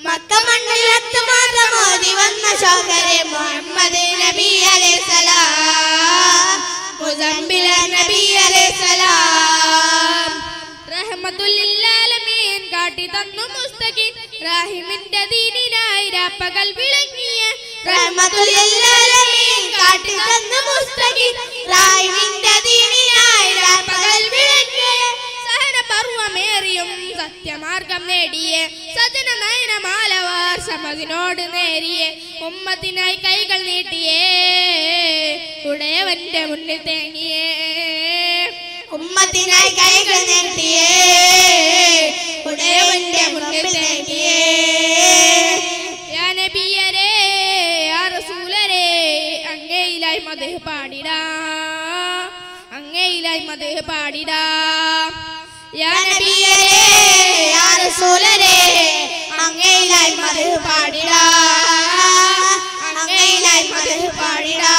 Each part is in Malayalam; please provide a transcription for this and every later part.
മക്ക മണ്ണിലത്ത് മാത്രം മോദി വന്ന ശോകരെ മുഹമ്മദ് നബി അലൈസലാം മുസമ്പില നബി അലൈസലാം റഹ്മത്തുല്ലാലമീൻ കാട്ടി തന്നു മുസ്തഖിൻ റാഹിമിന്റെ ദീനിനായി രാപ്പകൽ വിളങ്ങിയ റഹ്മത്തുലില്ലാലമീൻ കാട്ടി തന്നു മുസ്തഖിൻ റാഹിമിന്റെ ദീനിനായി രാപ്പകൽ വിളങ്ങിയ സഹന പർവമേറിയും സത്യമാർഗം നേടിയേ സജന നയനമാലവാർ സമതിനോട് നേരിയേ ഉമ്മത്തിനായി കൈകൾ നീട്ടിയേ ഉടയവന്റെ മുന്നിൽ തേങ്ങിയേ ഉമ്മത്തിനായി കൈകൾ നീട്ടിയേ ഉടയവന്റെ മുന്നിൽ തേങ്ങിയേ യാ നബിയരേ യാ റസൂലരേ അങ്ങയിലായി മതഹ് പാടിടാ അങ്ങയിലായി മതഹ് പാടിടാ യാ യാ നബിയരേ യാ റസൂലരേ അങ്ങയിലായി മധു പാടിടാ അങ്ങയിലായി മധു പാടിടാ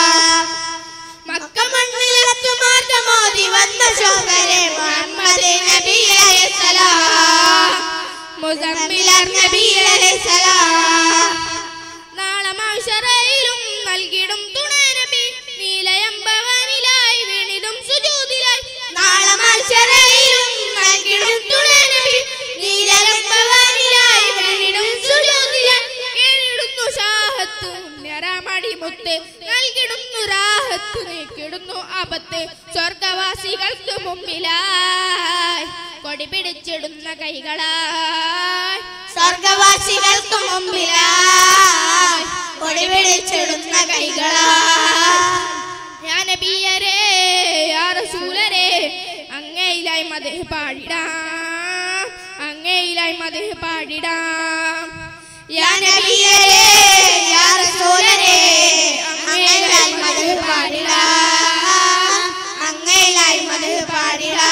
മക്ക മണ്ണിലത്ത് മാർഗമോദി വന്ന ശോകരെ മുഹമ്മദ് നബി അലൈഹിസ്സലാം മുസമ്മിലർ നബി അലൈഹിസ്സലാം നാളെ മാഷറയിലും നൽകിടും തുണനബി നീലയമ്പവനിലായി വീണിടും സുജൂതിലായി നാളെ മത്സരയിലും നൽകിടും തുണനബി നീലരമ്പവനിലായി വീണിടും സുജൂദിലായി കേണിടുന്നു ഷാഹത്ത് ഉണ്യരാമടി മുത്ത് നൽകിടുന്നു രാഹത്ത് നീക്കിടുന്നു ആപത്ത് സ്വർഗവാസികൾക്ക് മുമ്പിലായി കൊടി പിടിച്ചിടുന്ന കൈകളായി സ്വർഗവാസികൾക്ക് മുമ്പിലായി കൊടി പിടിച്ചിടുന്ന കൈകളാൽ ഞാൻ നബിയരേ യാ റസൂലരേ അങ്ങയിലായി മതഹ് പാടിടാം അങ്ങയിലായി മതഹ് പാടിടാം യാ നബിയരേ യാ റസൂലരേ അങ്ങയിലായി മധു പാടിടാ അങ്ങയിലായി മധു പാടിടാ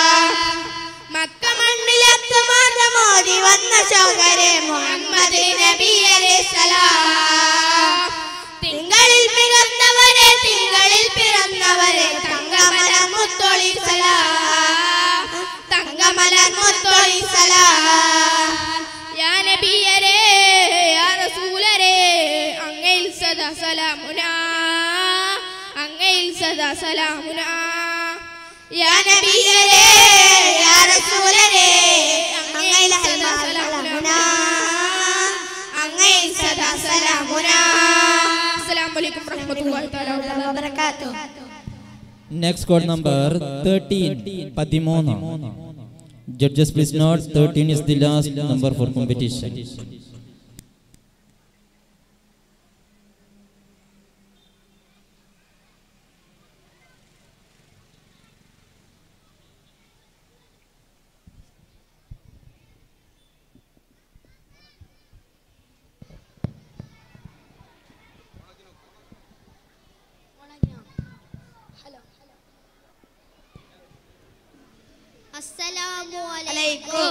മക്ക മണ്ണിലത്ത് മാർഗമോദി വന്ന ശോകരെ മുഹമ്മദ് നബി അലൈഹിസ്സലാം തിങ്കളിൽ പിറന്നവരെ തിങ്കളിൽ പിറന്നവരെ തങ്കമല മുത്തൊളി സലാം തങ്കമല മുത്തൊളി സലാം യാ നബിയരേ യാ റസൂലരേ അങ്ങയിൽ സദാ സലാമുന അങ്ങയിൽ സദാ സലാമുന യാ നബിയരേ യാ റസൂലരേ അങ്ങയിൽ സദാ സലാമുന അങ്ങയിൽ സദാ സലാമുന അസ്സലാമു അലൈക്കും വറഹ്മത്തുള്ളാഹി തആല വബറകാതുഹു വബറകാതുഹു Next code number 13, Padimona. Judges, please note 13 is the last number for competition. അസ്സലാമു അലൈക്കും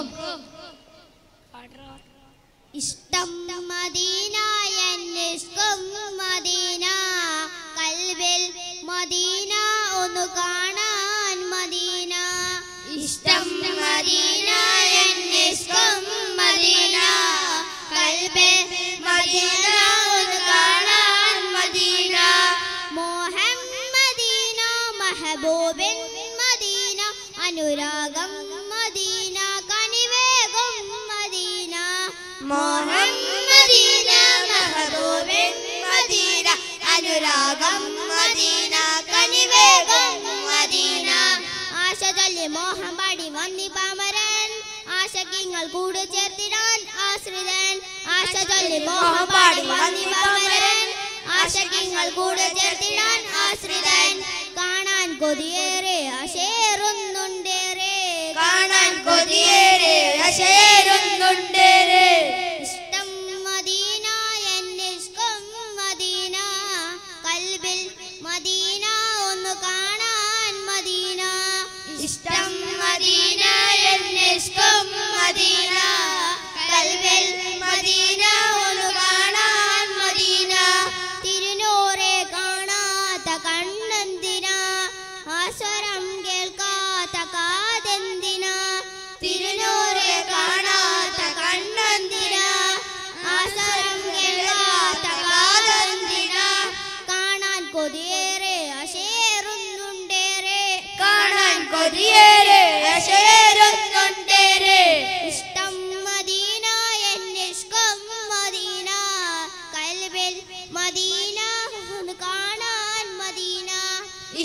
ഇഷ്ടം മദീന എന്നിഷ്ടം മദീന കൽവിൽ മദീന ഒന്ന് കാണാൻ മദീന ഇഷ്ടം മദീന എന്നിഷ്ടം മദീന കൽവിൽ മദീന ഒന്ന് കാണാൻ മദീന മോഹം മദീന മെഹബൂബിൻ മദീന അനുരാഗം മദീന കനിവേഗം മദീന മോഹം മദീന മെഹബൂബിൻ മദീന അനുരാഗം മദീന കനിവേഗം മദീന ആശ ചൊല്ലി മോഹം പാടി വന്നി പാമരൻ ആശകിങ്ങൾ കൂട് ചേർത്തിടാൻ ആശ്രിതൻ ആശ ചൊല്ലി മോഹം പാടി വന്നി പാമരൻ ആശകിങ്ങൾ കൂട് ചേർത്തിടാൻ ആശ്രിതൻ കാണാൻ കൊതിയേറെ ആശേറുന്നുണ്ടേറെ കാണാൻ കൊതിയേറെ അശേരുന്നുണ്ടേരെ ഇഷ്ടം മദീന എന്നിഷ്ടം മദീന കൽബിൽ മദീന ഒന്ന് കാണാൻ മദീന ഇഷ്ടം മദീന എന്നിഷ്ടം മദീന കൽവിൽ മദീന ഒന്ന് കാണാൻ മദീന തിരുനൂറെ കാണാത്ത കണ്ണെന്തിനാ ആസ്വരം കേൾക്കാത്ത കാതെന്തിനാ തിരുനൂറെ കാണാത്ത കണ്ണ്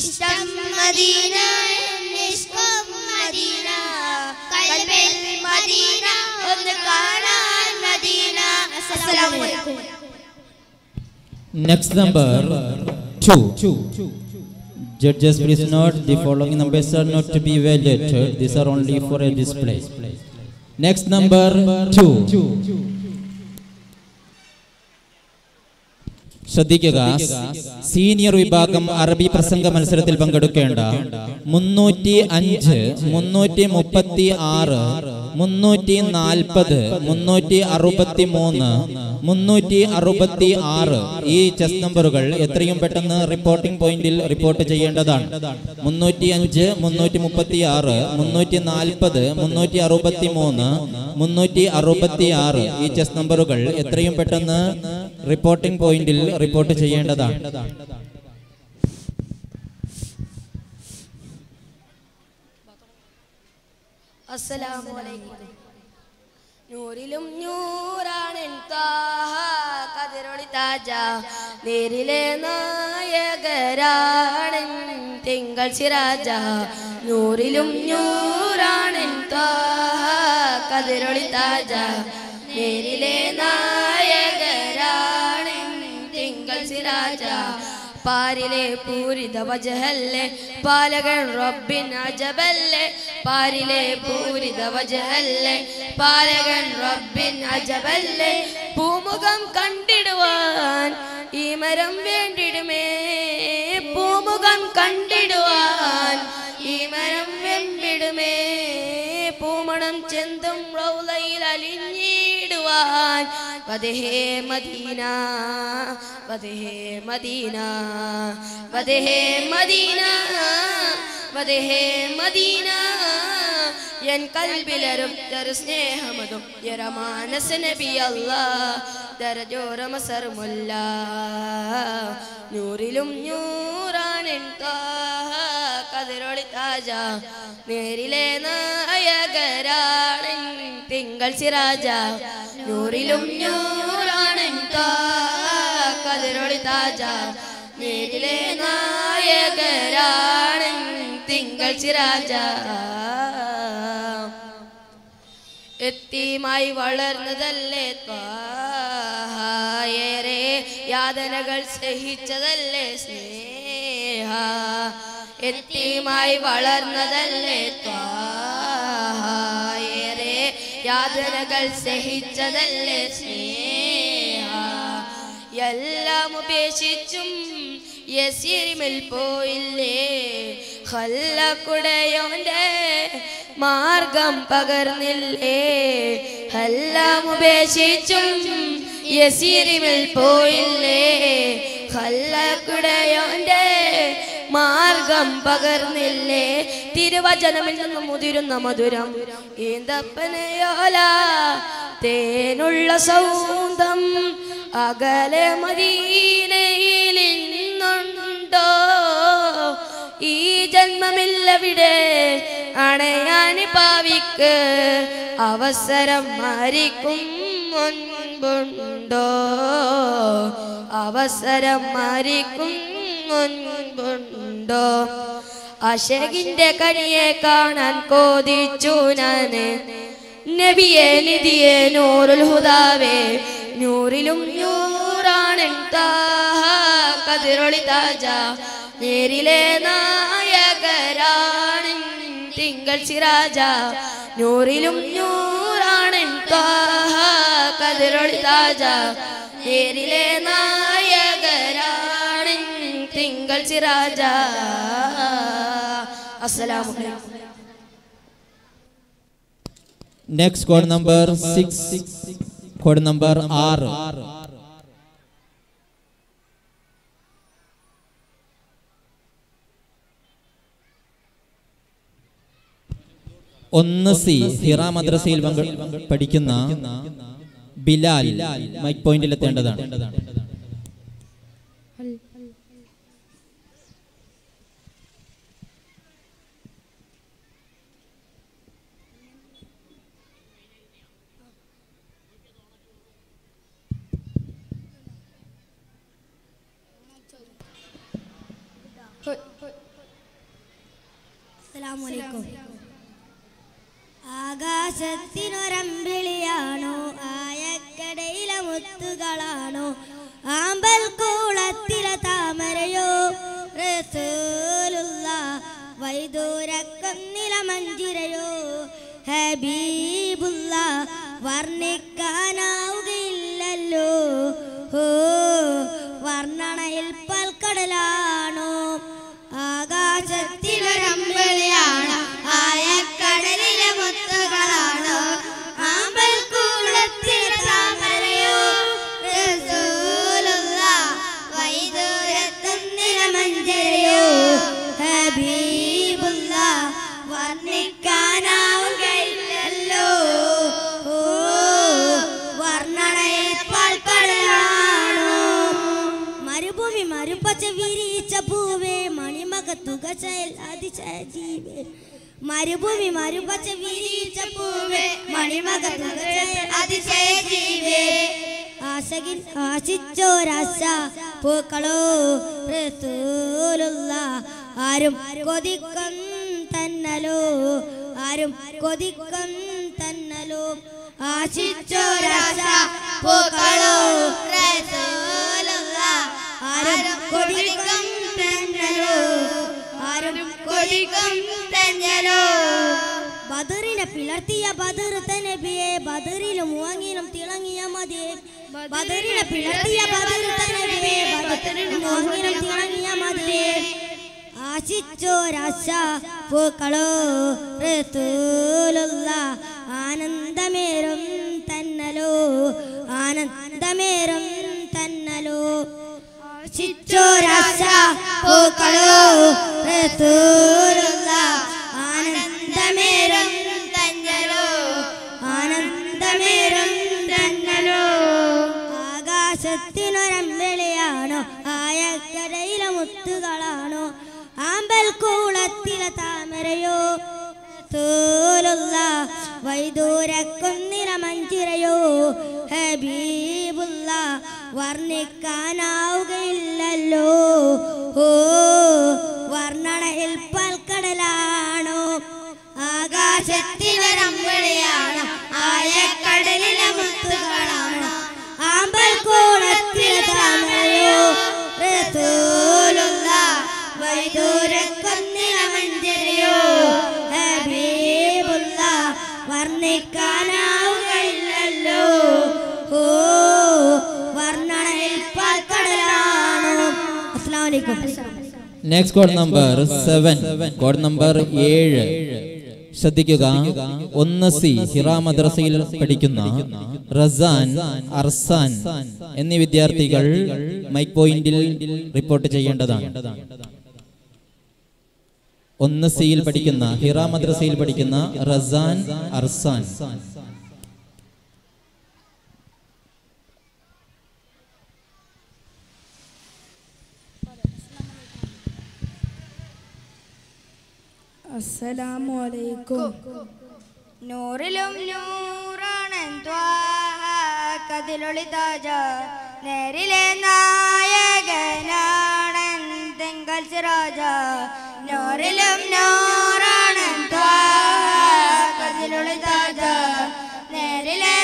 ഇഷ്ടം മദീന ഇഷ്കം മദീന കൽബിൽ മദീന ഒന്ന് കാണാൻ മദീന അസ്സലാമു അലൈക്കും Next number two. Judges, please note the following numbers are not to be evaluated. These are only for a display. Next number two. ശ്രദ്ധിക്കുക സീനിയർ വിഭാഗം അറബി പ്രസംഗ മത്സരത്തിൽ പങ്കെടുക്കേണ്ട മുന്നൂറ്റി അഞ്ച് മുന്നൂറ്റി മുപ്പത്തി ആറ് മുന്നൂറ്റി നാൽപ്പത് മുന്നൂറ്റി അറുപത്തി മൂന്ന് മുന്നൂറ്റി അറുപത്തി ആറ് ഈ ചെസ് നമ്പറുകൾ എത്രയും പെട്ടെന്ന് റിപ്പോർട്ടിംഗ് പോയിന്റിൽ റിപ്പോർട്ട് ചെയ്യേണ്ടതാണ് മുന്നൂറ്റി അഞ്ച് മുന്നൂറ്റി മുപ്പത്തി ആറ് മുന്നൂറ്റി നാൽപ്പത് മുന്നൂറ്റി അറുപത്തി മൂന്ന് മുന്നൂറ്റി അറുപത്തി ആറ് ഈ ചെസ് നമ്പറുകൾ എത്രയും പെട്ടെന്ന് റിപ്പോർട്ടിംഗ് പോയിന്റിൽ റിപ്പോർട്ട് ചെയ്യേണ്ടതാണ് അസ്സലാമു അലൈക്കും നൂറിലും നൂറാണെൻ താഹ കതിരൊളി താജ നേരിലെ നായകരാണെൻ തിങ്കൾ സിരാജ നൂറിലും നൂറാണെൻ താഹ കതിരൊളി താജ നേരിലെ നായകരാണെൻ തിങ്കൾ സിരാജ പാരിലെ പൂരിത വജഹല്ലേ പാലകൻ റബ്ബിൻ അജബല്ലേ പാരിലെ പൂരിത വജഹല്ലേ പാലകൻ റബ്ബിൻ അജബല്ലേ പൂമുഖം കണ്ടിടുവാൻ ഈ മരം വേണ്ടിടുമേ പൂമുഖം കണ്ടിടുവാൻ ഈ മരം വെമ്പിടുമേ പൂമണം ചെന്തും റൗലയിൽ അലിഞ്ഞിടുവാൻ വധഹേ മദീന വധഹേ മദീന വധഹേ മദീന വധഹേ മദീന എൻ കൽബിലരും തെറു സ്നേഹമതും യരമാനസ് നബി അല്ലാ ദരജോരമസറുമുല്ല നൂറിലും നൂറാണെൻ താഹ കതിരൊളി താജ നേരിലെ നായകരാണെൻ തിങ്കൾ സിറാജ നൂറിലും നൂറാണെൻ താഹ കതിരൊളി താജ നേരിലെ നായകരാണെൻ തിങ്കൾ സിറാജ എത്തിയുമായി വളർന്നതല്ലേ ത്വാഹായേറെ യാതനകൾ സഹിച്ചതല്ലേ സ്നേഹ എത്തിയുമായി വളർന്നതല്ലേ ത്വാഹായേറെ യാതനകൾ സഹിച്ചതല്ലേ സ്നേഹ എല്ലാം ഉപേക്ഷിച്ചും യസീരിമിൽ പോയില്ലേ ഹല്ലക്കുടയോന്റെ മാർഗം പകർന്നില്ലേ എല്ലാം ഉപേക്ഷിച്ചും യസീരിമിൽ പോയില്ലേ ഹല്ലക്കുടയോന്റെ മാർഗം പകർന്നില്ലേ തിരുവചനമിൽ നിന്നും മുതിരുന്ന മധുരം ഈന്തപ്പനയോല തേനുള്ള സൗന്ദം അകലെ മദീനയിൽ ഇന്നുണ്ടോ ഈ ജന്മമില്ലവിടെ അണയാൻ പാവിക്ക് അവസരം മരിക്കും മുൻപുണ്ടോ അവസരം മരിക്കും മുൻപുണ്ടോ അശകിന്റെ കനിയെ കാണാൻ കോതിച്ചു ഞാന് നബിയെ നിധിയെ നൂറുൽ ഹുദാവേ നൂറിലും നൂറാണെൻ താഹ കതിരൊളി താജ നേരിലെ നായകരാണെൻ തിങ്കൾ സിറാജ നൂറിലും നൂറാണെൻ താഹ കതിരൊളി താജ നേരിലെ നായകരാണെൻ തിങ്കൾ സിറാജ അസ്സലാമു അലൈക്കും Next code number six. Code number R. ഒന്ന് സി ഹിറ മദ്രസയിൽ പങ്കെ- പഠിക്കുന്ന ബിലാൽ മൈക്ക് പോയിന്റിൽ എത്തേണ്ടതാണ് അസ്സലാമലൈക്കും ആകാശത്തിനൊരമ്പിളിയാണോ ആയക്കടയിലെ മുത്തുകളാണോ ആമ്പൽ കൂളത്തിലെ താമരയോ റസൂലുള്ള വൈദൂരക്കൊന്നില മഞ്ചിരയോ ഹബീബുള്ള വർണ്ണിക്കാനാവുകയില്ലല്ലോ ഹോ വർണ്ണണയിൽ പൽക്കടലാണോ ആകാശത്തിലൊരമ്പളിയാണോ ആയക്കടലിലെ മുത്തുകളാണോ ആമ്പൽ കൂളത്തിൽ താമരയോ റസൂലുള്ള വൈദൂരത്തുന്നില മഞ്ചരയോ ഹബീബുള്ള വർണ്ണിക്കാനാവുകയില്ലല്ലോ ഓ വർണ്ണണയിൽ പാൽക്കടലാണോ മരുഭൂമി മരുപ്പച്ച വിരിച്ച പൂവേ മണിമകത്തുക ചയൽ അതിശയ ജീവേ മരുഭൂമി മരുപ്പച്ച വിരിച്ച പൂവേ മണിമകത്തുക ചയൽ അതിശയ ജീവേ ആശകിൻ ആശിച്ചോരാശ പൂക്കളോ റസൂലുള്ള ആരും കൊതിക്കും തന്നലോ ആരും കൊതിക്കും തന്നലോ ആശിച്ചോരാശ പൂക്കളോ റസൂലുള്ള ആരും കൊതിക്കും തന്നലോ ആരും കൊതിക്കും തന്നലോ ബദറിനെ പിളർത്തിയ ബദർ നബിയെ ബദറിലും മുവങ്ങിലും തിളങ്ങിയ മതിയെ ബദറിനെ പിളർത്തിയ ബദർ നബിയെ ബദറിലും മുവങ്ങിലും തിളങ്ങിയ മതിയെ ആശിച്ചോരാശ പൂക്കളോ റസൂലുള്ള ആനന്ദമേറും തന്നലോ ആനന്ദമേറും തന്നലോ ആശിച്ചോരാശ പൂക്കളോ റസൂലുള്ള ആനന്ദമേറും തന്നലോ ആനന്ദമേറും തന്നലോ ആകാശത്തിനൊരമ്പളിയാണോ ആയക്കരയിലെ മുത്തുകളാണോ ആമ്പൽ കൂളത്തിലെ താമരയോ റസൂലുള്ള വൈദൂരക്കുന്നില മഞ്ചിരയോ ഹബീബുള്ള വർണ്ണിക്കാനാവുകയില്ലല്ലോ ഓ വർണ്ണണയിൽ പൽക്കടലാണോ ആകാശത്തിലൊരമ്പളിയാണോ ആയക്കടലിലെ മുത്തുകളാണോ ആമ്പൽ കൂടത്തിലെ താമരയോ റസൂലുള്ള വൈദൂരക്കൊന്നില മഞ്ചരയോ ഹബീബുള്ള വർണ്ണിക്കാനാവുകയില്ലല്ലോ ഓ വർണ്ണണയിൽ പാൽക്കടലാണോ അസ്സലാമു അലൈക്കും next code number seven code number ഏഴ് ശ്രദ്ധിക്കുക ഒന്ന് സി ഹിറ മദ്രസയിൽ പഠിക്കുന്ന റസാൻ അർസാൻ എന്നീ വിദ്യാർത്ഥികൾ മൈക്ക് പോയിന്റിൽ റിപ്പോർട്ട് ചെയ്യേണ്ടതാണ് ഒന്ന് സിയിൽ പഠിക്കുന്ന ഹിറ മദ്രസയിൽ പഠിക്കുന്ന റസാൻ അർസാൻ അസ്സലാമു അലൈക്കും നൂറിലും നൂറാണ് ത്വാഹ കതിലൊളി താജ നേരിലെ നായകനാണ് തെങ്കൽ സിറാജ നൂറിലും നൂറാണ് ത്വാഹ കതിലൊളി താജ നേരിലെ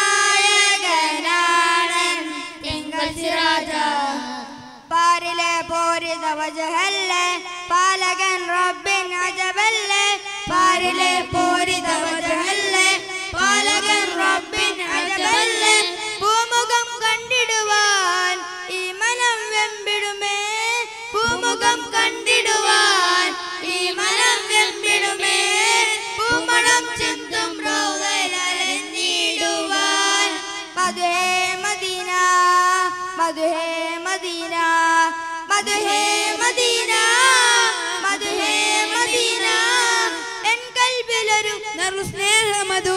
നായകനാണ് തെങ്കൽ സിറാജ പാരിലെ പോരിത വജഹല്ലേ പാലകൻ റബ്ബിൻ അജബല്ലേ പാരിലെ പോരിത വജഹല്ലേ പാലകൻ റബ്ബിൻ അജബല്ലേ പൂമുഖം കണ്ടിടുവാൻ ഈ മനം വെമ്പിടുമേ പൂമുഖം കണ്ടിടുവാൻ ഈ മനം വെമ്പിടുമേ പൂമണം ചിന്തും റൗലരഞ്ഞിടുവാൻ മധുഹേ മദീന മധുഹേ മദീന മധുഹേ മദീന മധുഹേ മദീന എൻ കൽബിലൊരു നറു സ്നേഹമധു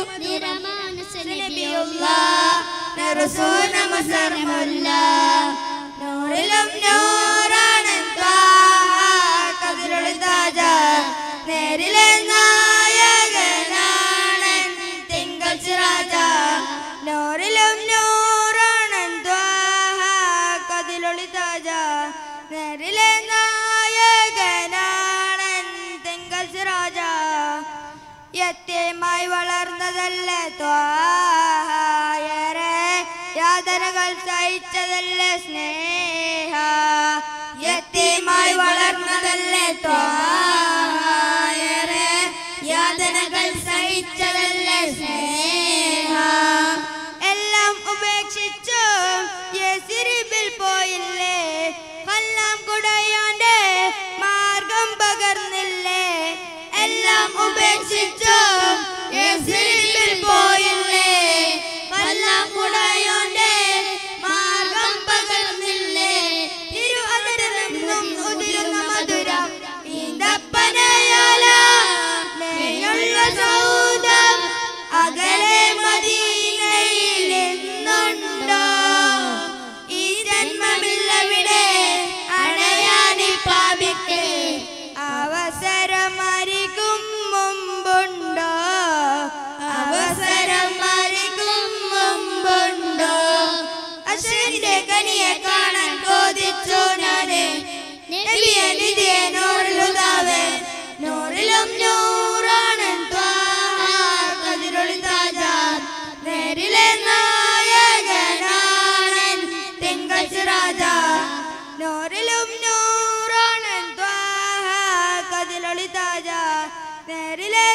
നൂറിലും നൂറാണ് ത്വാഹ കതിരൊളി താജ നേരിലെ നായകനാണ് തിങ്കൾ സിറാജ നൂറിലും നൂറാണ് ത്വാഹ കതിലൊളി താജ നേരിലെ നായകനാണ് തിങ്കൾ സിറാജ യത്യമായി വളർന്നതല്ലേ ത്വാഹായരെ യാതനകൾ സഹിച്ചതല്ലേ സ്നേഹ യത്യമായി വളർന്നതല്ലേ ത്വാഹായരെ യാതനകൾ സഹിച്ചതല്ലേ സ്നേഹ എല്ലാം ഉപേക്ഷിച്ചു യസിരിബിൽ പോയില്ലേ കൊല്ലാം കുടയാണ്ട് മാർഗം പകർന്നില്ലേ എല്ലാം ഉപേക്ഷിച്ചു യസിരിബിൽ പോയില്ലേ കൊല്ലാം കുടയാണ്ട് മാർഗം പകർന്നില്ലേ തിരു അതിൽ നിന്നും ഉതിരുന്ന മധുരം ഈന്തപ്പനയോല മേലുള്ള സൗദം അകലെ മദീനയിൽ എന്നുണ്ടോ ഈ ജന്മമില്ലവിടെ അണയാനി പാപിക്ക് അവസരം അരികും മുമ്പുണ്ടോ അവസരം അരികും മുമ്പുണ്ടോ അശ്വന്റെ കനിയെ കാണാൻ കൊതിച്ചു ഞാന് നബിയെ നിധിയെ നൂറിലുതാവേ നൂറിലും നൂറാണ് കതിരൊളി താജ നേരിലെ നായകനാണൻ തിങ്കൾ രാജ നൂറിലും നൂറാണ് കതിരൊളി താജ നേരിലെ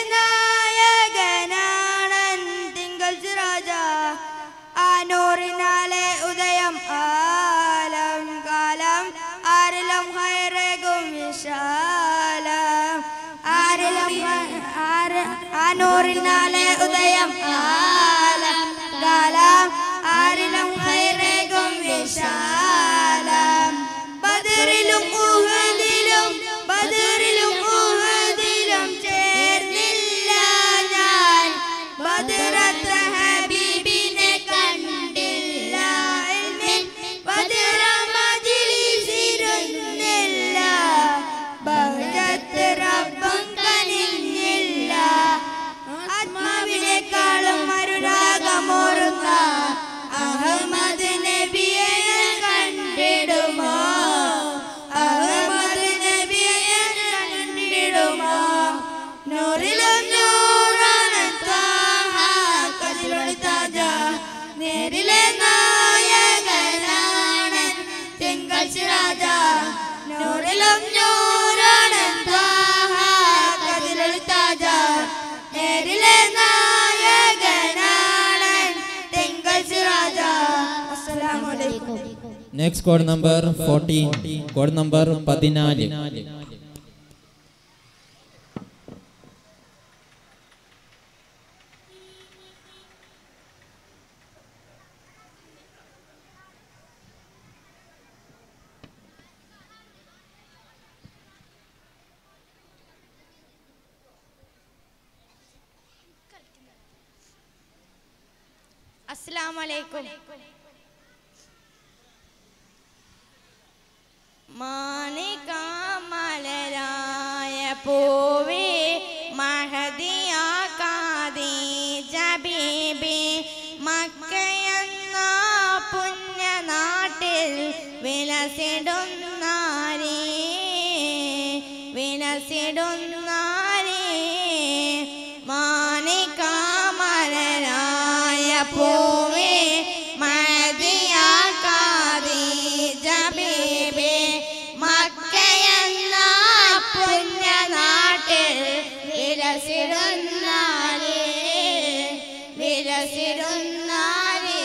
നായകനാണൻ തിങ്കൾ രാജ ആ നൂറിനാലെ ഉദയം ആലം കാലം ആരിലും ഹൈറേകും വിശാലം ആരിലും ഹ- ആര് ആ നൂറിനാലെ ഉദയം ആലം കാലം ആരിലും ഹൈറേകും വിശാലം ബദറിലും ഉഹദിലും ബദറിലും ഉഹദിലും ചേർന്നില്ല ഞാൻ ബദറത്ത ഹബീബിനെ കണ്ടില്ല ഇൽമിൻ ബദറ മജ്ലിസിരുന്നില്ല ബഹജത്ത് റബ്ബും കനിഞ്ഞില്ല ആത്മാവിനേക്കാളും അനുരാഗമോറുന്ന അഹമ്മദ് നബിയെ ഞാൻ കണ്ടിടുമോ അഹമ്മദ് നബിയെ ഞാൻ കണ്ടിടുമോ നൂറിലും നൂറാണ് ത്വാഹ കതിരൊളി താജ നേരിലെ നായകനാണ് തിങ്കൾ രാജ നൂറിലും നൂറാണ് ത്വാഹ കതിരൊളി താജ നേരിലെ നായകനാണ് തിങ്കൾ രാജ അസ്സലാമു അലൈക്കും next code number fourteen code number പതിനാല് അസ്സലാമു അലൈക്കും മാണികാമലരായ പൂവേ മഹദിയാക്കാതെ ജബീബി മക്കയെന്ന പുണ്യനാട്ടിൽ വിലസിടുന്നാരേ വിലസിടുന്നാരേ മാണികാമലരായ പൂവേ മഹദിയാക്കാതെ ജബീബി മക്കയെന്ന പുണ്യനാട്ടിൽ വിലസിടുന്നാരേ വിലസിടുന്നാരേ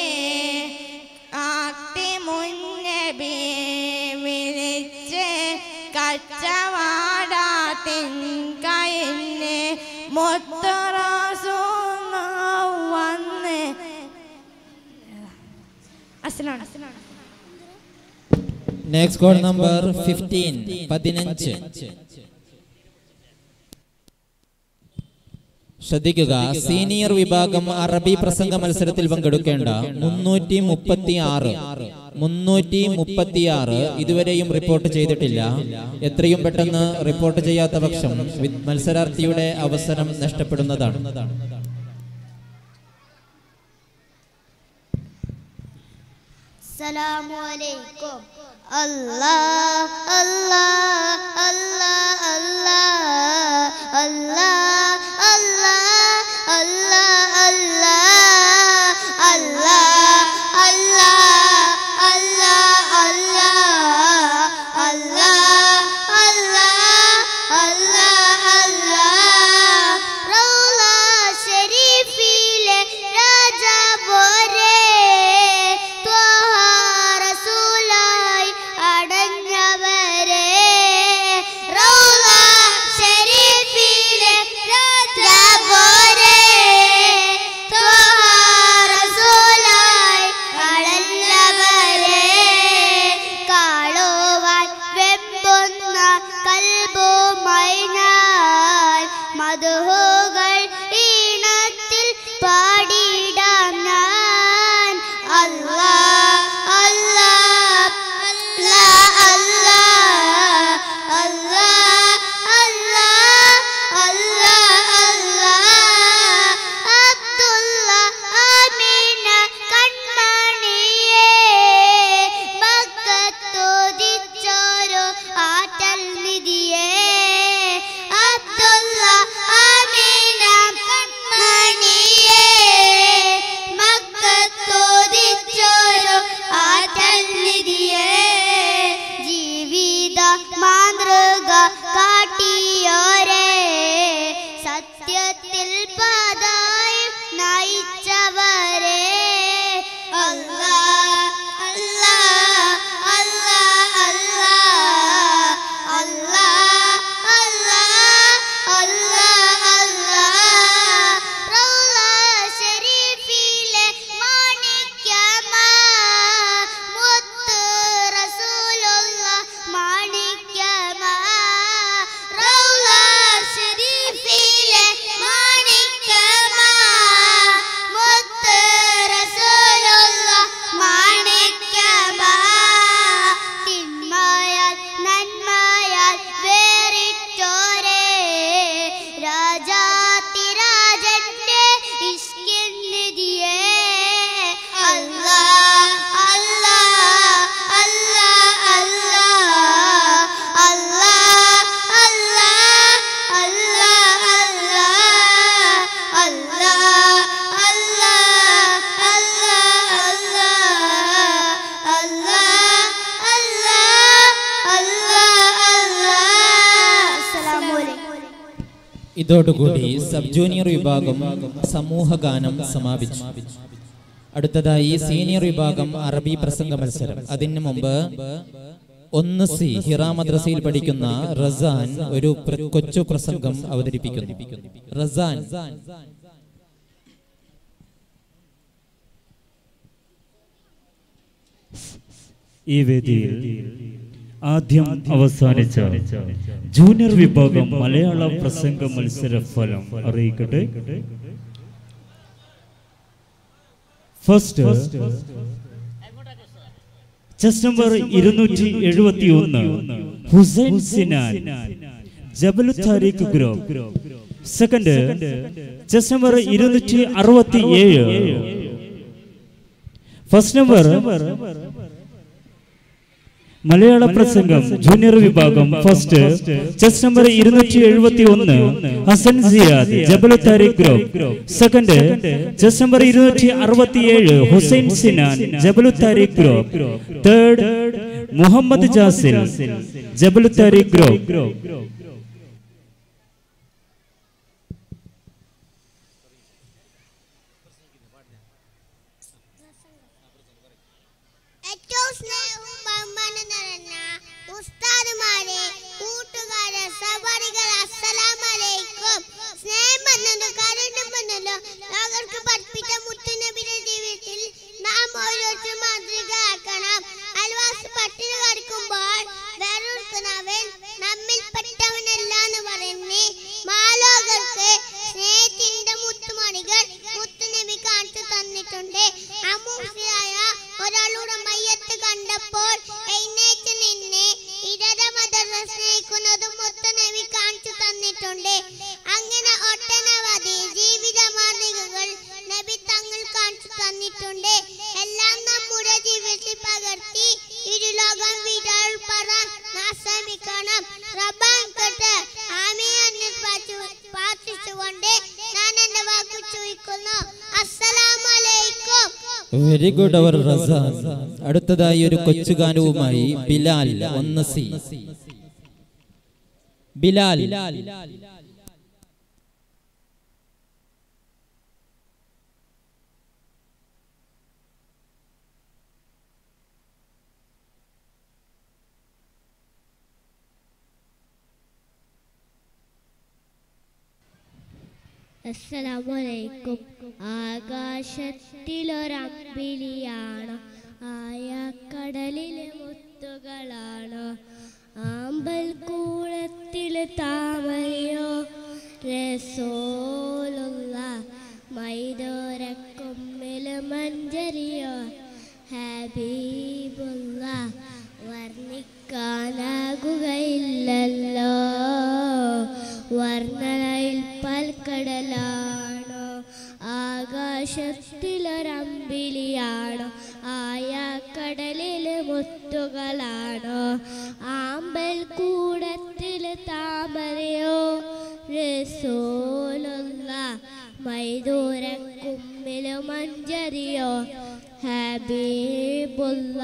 ആക്തി മുന്നബി വിളിച്ച് കച്ചവാടാത്തിൻ കയിന് മുത്തറാസൂന്ന വന്ന് അസ്സലാം നെക്സ്റ്റ് കോഡ് നമ്പർ ഫിഫ്റ്റീൻ പതിനഞ്ച് ശ്രദ്ധിക്കുക സീനിയർ വിഭാഗം അറബി പ്രസംഗ മത്സരത്തിൽ പങ്കെടുക്കേണ്ട മുന്നൂറ്റി മുപ്പത്തി ആറ് മുന്നൂറ്റി മുപ്പത്തി ആറ് ഇതുവരെയും റിപ്പോർട്ട് ചെയ്തിട്ടില്ല എത്രയും പെട്ടെന്ന് റിപ്പോർട്ട് ചെയ്യാത്ത പക്ഷം വി- മത്സരാർത്ഥിയുടെ അവസരം നഷ്ടപ്പെടുന്നതാണ് അസ്സലാമു അലൈക്കും അല്ലാഹ് അല്ലാഹ് അല്ലാഹ് അല്ലാഹ് അല്ലാഹ് അല്ലാഹ് ഇതോടുകൂടി സബ് ജൂനിയർ വിഭാഗം സമൂഹഗാനം സമാപിച്ചു അടുത്തതായി സീനിയർ വിഭാഗം അറബി പ്രസംഗ മത്സരം അതിനു മുമ്പ് ഒന്ന് സി ഹിറ മദ്രസയിൽ പഠിക്കുന്ന റസാൻ ഒരു പ്ര- കൊച്ചു പ്രസംഗം അവതരിപ്പിക്കുന്നു റസാൻ ഈ വേദിയിൽ ആദ്യം അവസാനിച്ച ജൂനിയർ വിഭാഗം മലയാള പ്രസംഗ മത്സര ഫലം അറിയിക്കട്ടെ ഫസ്റ്റ് ചെസ് നമ്പർ ഇരുന്നൂറ്റി എഴുപത്തി ഒന്ന് Hussain Sinan Jabalu Thariq group second chest number ഇരുന്നൂറ്റി അറുപത്തി ഏഴ് ഫസ്റ്റ് നമ്പർ മലയാള പ്രസംഗം ജൂനിയർ വിഭാഗം ഫസ്റ്റ് ചെസ് നമ്പർ ഇരുന്നൂറ്റി എഴുപത്തി ഒന്ന് Hasan Siyad Jabalu Thariq group second chest number ഇരുന്നൂറ്റി അറുപത്തി ഏഴ് Hussain Sinan Jabalu Thariq group third Muhammad Jasil Jabalu Thariq group ഏറ്റവും സ്നേഹവും ബഹുമാനം നിറഞ്ഞ ഉസ്താദുമാരെ കൂട്ടുകാരെ സവാരികൾ അസ്സലാമലൈക്കും സ്നേഹം എന്നല്ലോ കരുണം എന്നല്ലോ ലോകർക്ക് പഠിപ്പിച്ച മുത്തുനബിയുടെ ജീവിതത്തിൽ നാം ഓരോരുത്തരും മാതൃകയാക്കണം അൽവാസ് പട്ടിണി കടിക്കുമ്പോൾ വേറൊരുക്കുന്നവൻ നമ്മിൽ പെട്ടവനല്ല എന്ന് പറയുന്നേ മാലോകർക്ക് സ്നേഹത്തിന്റെ മുത്തുമണികൾ മുത്തുനബി കാണിച്ചു തന്നിട്ടുണ്ട് അമൂസിയായ ഒരാളുടെ മയ്യത്ത് കണ്ടപ്പോൾ എഴുന്നേറ്റ് നിന്ന് ഇതര മതം സ്നേഹിക്കുന്നതും മുത്തുനബി കാണിച്ചു തന്നിട്ടുണ്ട് അങ്ങനെ ഒട്ടനവധി ജീവിത മാതൃകകൾ നബി തങ്ങൾ കാണിച്ചു തന്നിട്ടുണ്ട് എല്ലാം നമ്മുടെ ജീവിതത്തിൽ പകർത്തി ഇരുലോകം വിരൽ പറ ശ്രമിക്കണം റബ്ബാൻ കേട്ട് ആമിയെന്ന് പ്രാർത്ഥിച്ചുകൊണ്ട് ഞാൻ എന്റെ വാക്ക് ചോദിക്കുന്നു അസ്സലാമലൈക്കും വെരി ഗുഡ് അവർ റസാൻ അടുത്തതായി ഒരു കൊച്ചുഗാനവുമായി ബിലാൽ ഒന്ന് സി ബിലാൽ അസ്സലാമലൈക്കും ആകാശത്തിലൊരമ്പിളിയാണോ ആയ കടലിലെ മുത്തുകളാണോ ആമ്പൽ കൂടത്തിൽ താമരയോ രസോലുള്ള മൈദോരക്കൊമ്മിൽ മഞ്ചരിയോ ഹബീബുള്ള വർണ്ണിക്കാനാകുകയില്ലല്ലോ വർണ്ണനയിൽ പൽക്കടലാണോ ആകാശത്തിലൊരമ്പിളിയാണോ ആയ കടലിലെ മുത്തുകളാണോ ആമ്പൽ കൂടത്തിൽ താമരയോ രസോലുള്ള മൈദൂര കുമ്മില് മഞ്ചരിയോ ഹബീബുള്ള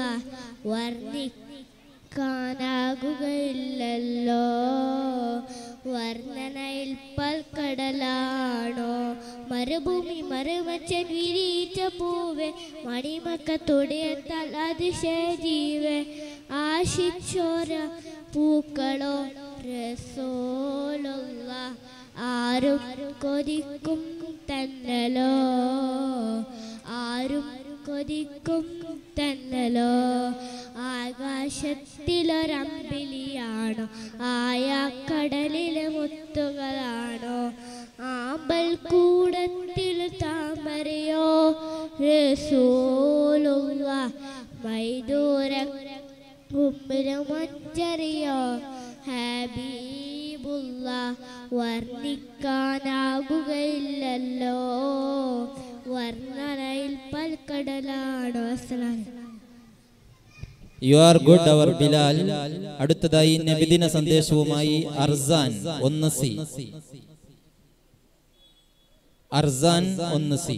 വർണ്ണിക്കാനാകുകയില്ലല്ലോ വർണ്ണനയിൽ പൽക്കടലാണോ മരുഭൂമി മറുമച്ചൻ വിരിച്ച പൂവെ മണിമക്കത്തൊടിയെത്താൽ അതിശയ ജീവേ ആശിച്ചോര പൂക്കളോ രസോലുള്ള ആരും കൊതിക്കും തന്നലോ ആരും കൊതിക്കും തന്നലോ ആകാശത്തിലൊരമ്പിളിയാണോ ആയ കടലിലെ മുത്തുകളാണോ ആമ്പൽ കൂടത്തിൽ താമരയോ രസൂലുള്ള മൈദൂര കുമ്പില് മഞ്ചറിയോ ഹബീബുള്ള വർണ്ണിക്കാനാകുകയില്ലല്ലോ വർണ്ണനയിൽ പൽക്കടലാണോ അസ്സലാം യു ആർ ഗുഡ് അവർ ബിലാൽ അടുത്തതായി നബിദിന സന്ദേശവുമായി അർസാൻ ഒന്ന് സി അർസാൻ ഒന്ന് സി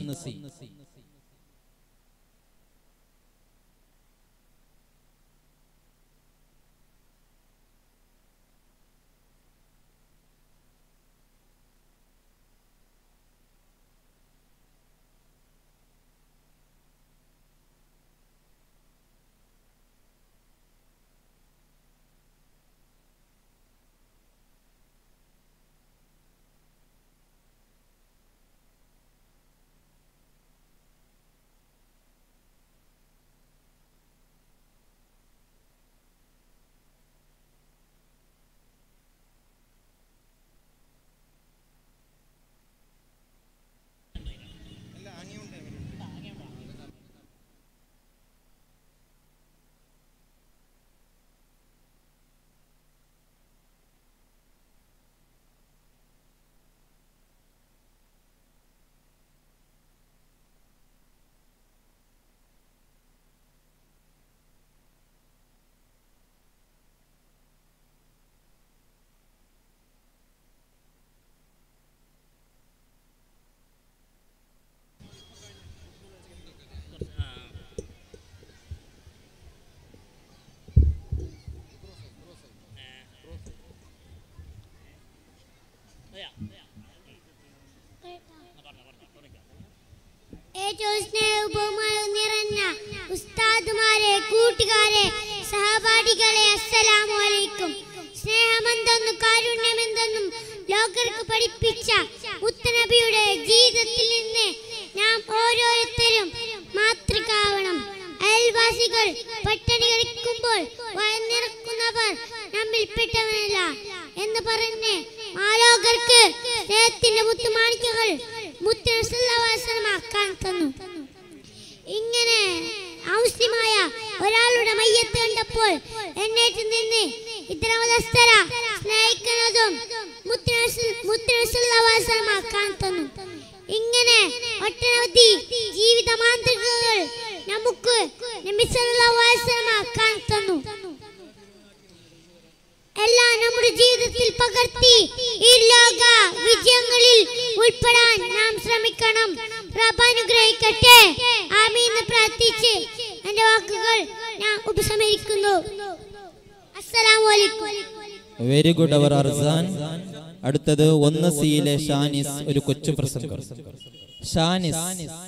ഉസ്താദുമാരെ കൂട്ടുകാരെ സഹപാഠികളെ അസ്സലാമു അലൈക്കും സ്നേഹമെന്തെന്നും കാരുണ്യമെന്തെന്നും ലോകർക്ക് പഠിപ്പിച്ച മുത്തനബിയുടെ ജീവിതത്തിൽ നിന്ന് നാം ഓരോരുത്തരും മാതൃകാവണം അയൽവാസികൾ പട്ടിണി കളിക്കുമ്പോൾ വയന്നിറക്കുന്നവർ നമ്മിൽപ്പെട്ടവനല്ല എന്ന് പറഞ്ഞ് മാലോകർക്ക് സ്നേഹത്തിന്റെ മുത്തുമാണിക്കകൾ മുത്തനമാക്കാൻ തന്നു ഇങ്ങനെ ആവശ്യമായ ഒരാളുടെ മയ്യത്ത് കണ്ടപ്പോൾ എന്നേറ്റ് നിന്ന് ഇത്തരമതസ്ഥര സ്നേഹിക്കുന്നതും മുത്തനമാക്കാൻ തന്നു ഇങ്ങനെ ഒട്ടനവധി ജീവിത മാതൃകകൾ നമുക്ക് നബിസല്ലാക്കാൻ തന്നു എല്ലാം നമ്മുടെ ജീവിതത്തിൽ പകർത്തി ഈ ലോക വിജയങ്ങളിൽ ഉൾപ്പെടാൻ നാം ശ്രമിക്കണം റബ്ബ് അനുഗ്രഹിക്കട്ടെ ആമീന്ന് പ്രാർത്ഥിച്ച് എന്റെ വാക്കുകൾ ഞാൻ ഉപസംഹരിക്കുന്നു അസ്സലാമു അലൈക്കും വെരി ഗുഡ് അവർ അർസാൻ അടുത്തത് ഒന്ന് സിയിലെ ഷാനിസ് ഒരു കൊച്ചു പ്രസംഗം ഷാനിസ്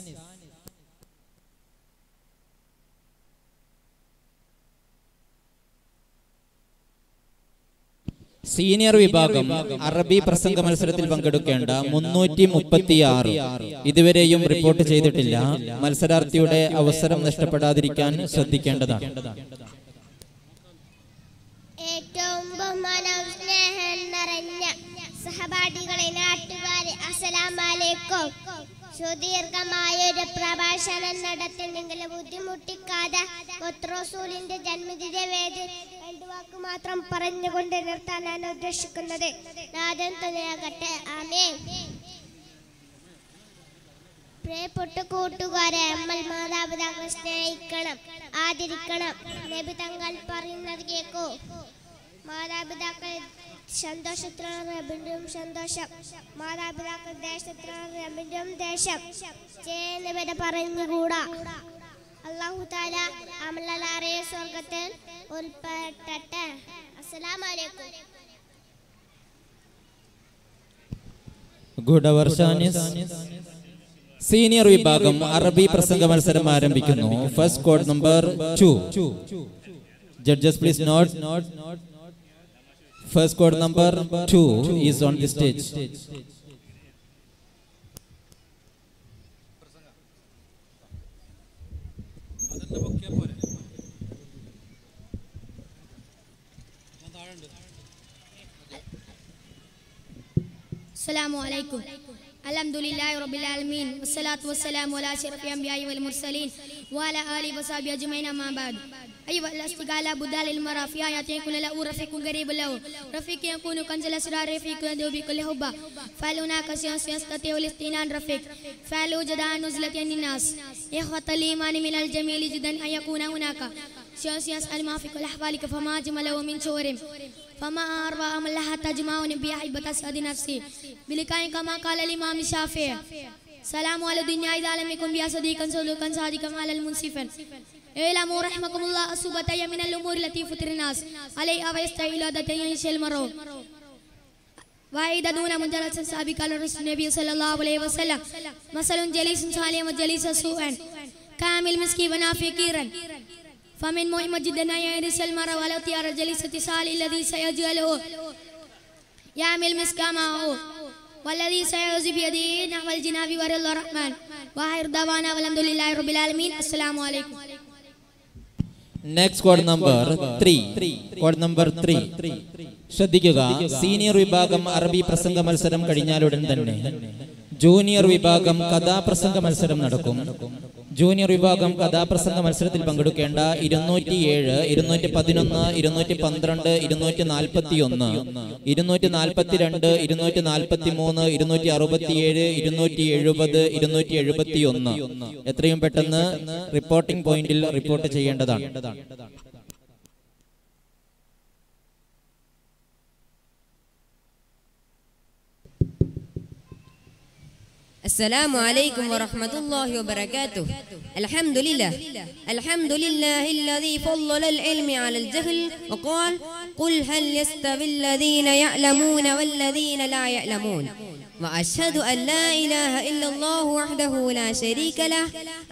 സീനിയർ വിഭാഗം അറബി പ്രസംഗ മത്സരത്തിൽ പങ്കെടുക്കേണ്ട മുന്നൂറ്റി മുപ്പത്തിയാറ് ഇതുവരെയും റിപ്പോർട്ട് ചെയ്തിട്ടില്ല മത്സരാർത്ഥിയുടെ അവസരം നഷ്ടപ്പെടാതിരിക്കാൻ ശ്രദ്ധിക്കേണ്ടതാണ് ഏറ്റവും ബഹുമാനം സ്നേഹം നിറഞ്ഞ സഹപാഠികളെ നാട്ടുകാരെ അസലാമലൈക്കും സുദീർഘമായ ഒരു പ്രഭാഷണം നടത്തുന്നെങ്കിലും ബുദ്ധിമുട്ടിക്കാതെ കൊത്രോസൂലിന്റെ ജന്മദിന വേദി രണ്ടു വാക്ക് മാത്രം പറഞ്ഞുകൊണ്ട് നിർത്താനാണ് ഉദ്ദേശിക്കുന്നത് നാദം തുണയാകട്ടെ ആമേ പ്രിയപ്പെട്ട കൂട്ടുകാരെ നമ്മൾ മാതാപിതാക്കളെ സ്നേഹിക്കണം ആദരിക്കണം നബി തങ്ങൾ പറയുന്നത് കേൾക്കൂ മാതാപിതാക്കൾ സന്തോഷത്തിലാണ് റബിന്റെയും സന്തോഷം മാതാപിതാക്കൾ ദേശത്തിലാണ് റബിന്റെയും ദേശം ചെയ്യുന്നവരെ പറഞ്ഞുകൂടാ അള്ളാഹു താല അമലാറിയ സ്വർഗത്തിൽ ഉൾപ്പെട്ടെ അസ്സലാമലൈക്കും ഗുഡ് അവർ ഷാനിസ് സീനിയർ വിഭാഗം അറബി പ്രസംഗ മത്സരം ആരംഭിക്കുന്നു first code number two judges please note first code number two is on the stage السلام عليكم الحمد لله رب العالمين والصلاة والسلام على أشرف الأنبياء والمرسلين وعلى آله وصحبه أجمعين أما بعد أيها الأصدقاء لا بد للمرء في حياته يكون له رفيق قريب له رفيق يكون كنز الأسرار رفيق يدعو بكل حبة فهل هناك شخص يستطيع الاستنان رفيق فهل وجد عن نزلة عن الناس إخوة الإيمان من الجميل جدا أن يكون هناك شخص يسأل ما في كل أحوالك فما أجمله من شعور فما أروى أم لها تجمعون بأحبة أسعد نفسي بلقاء كما قال الإمام الشافعي سلام على الدنيا إذا لم يكن بها صديقا صدوقا صادقا على المنصفا اعلموا رحمكم الله أصوبة من الأمور التي فطر الناس عليها ويستحيل أن يعيش المرء وإذا دون مجالسة سابقة للرسول النبي صلى الله عليه وسلم مثل جليس صالح وجليس سوءا كامل مسكي ونافي كيرا فمن مهم جدا أن يرث المرء ولو تيار جليسة صالح الذي سيجعله يعمل مسكا معه والذي سيعوذ بيده نحو الجناب ورضا الرحمن وآخر دعوانا والحمد لله رب العالمين السلام عليكم next code number three code number three ശ്രദ്ധിക്കുക സീനിയർ വിഭാഗം അറബി പ്രസംഗ മത്സരം കഴിഞ്ഞാലുടൻ തന്നെ ജൂനിയർ വിഭാഗം കഥാപ്രസംഗ മത്സരം നടക്കും ജൂനിയർ വിഭാഗം കഥാപ്രസംഗ മത്സരത്തിൽ പങ്കെടുക്കേണ്ട ഇരുന്നൂറ്റി ഏഴ് ഇരുന്നൂറ്റി പതിനൊന്ന് ഇരുന്നൂറ്റി പന്ത്രണ്ട് ഇരുന്നൂറ്റി നാൽപ്പത്തി ഒന്ന് ഇരുന്നൂറ്റി നാൽപ്പത്തി രണ്ട് ഇരുന്നൂറ്റി നാൽപ്പത്തി മൂന്ന് ഇരുന്നൂറ്റി അറുപത്തിയേഴ് ഇരുന്നൂറ്റി എഴുപത് ഇരുന്നൂറ്റി എഴുപത്തി ഒന്ന് എത്രയും പെട്ടെന്ന് റിപ്പോർട്ടിംഗ് പോയിന്റിൽ റിപ്പോർട്ട് ചെയ്യേണ്ടതാണ് السلام عليكم ورحمة الله وبركاته الحمد لله الحمد لله الذي فضل العلم على الجهل وقال قل هل يستوي الذين يعلمون والذين لا يعلمون وأشهد أن لا إله إلا الله وحده لا شريك له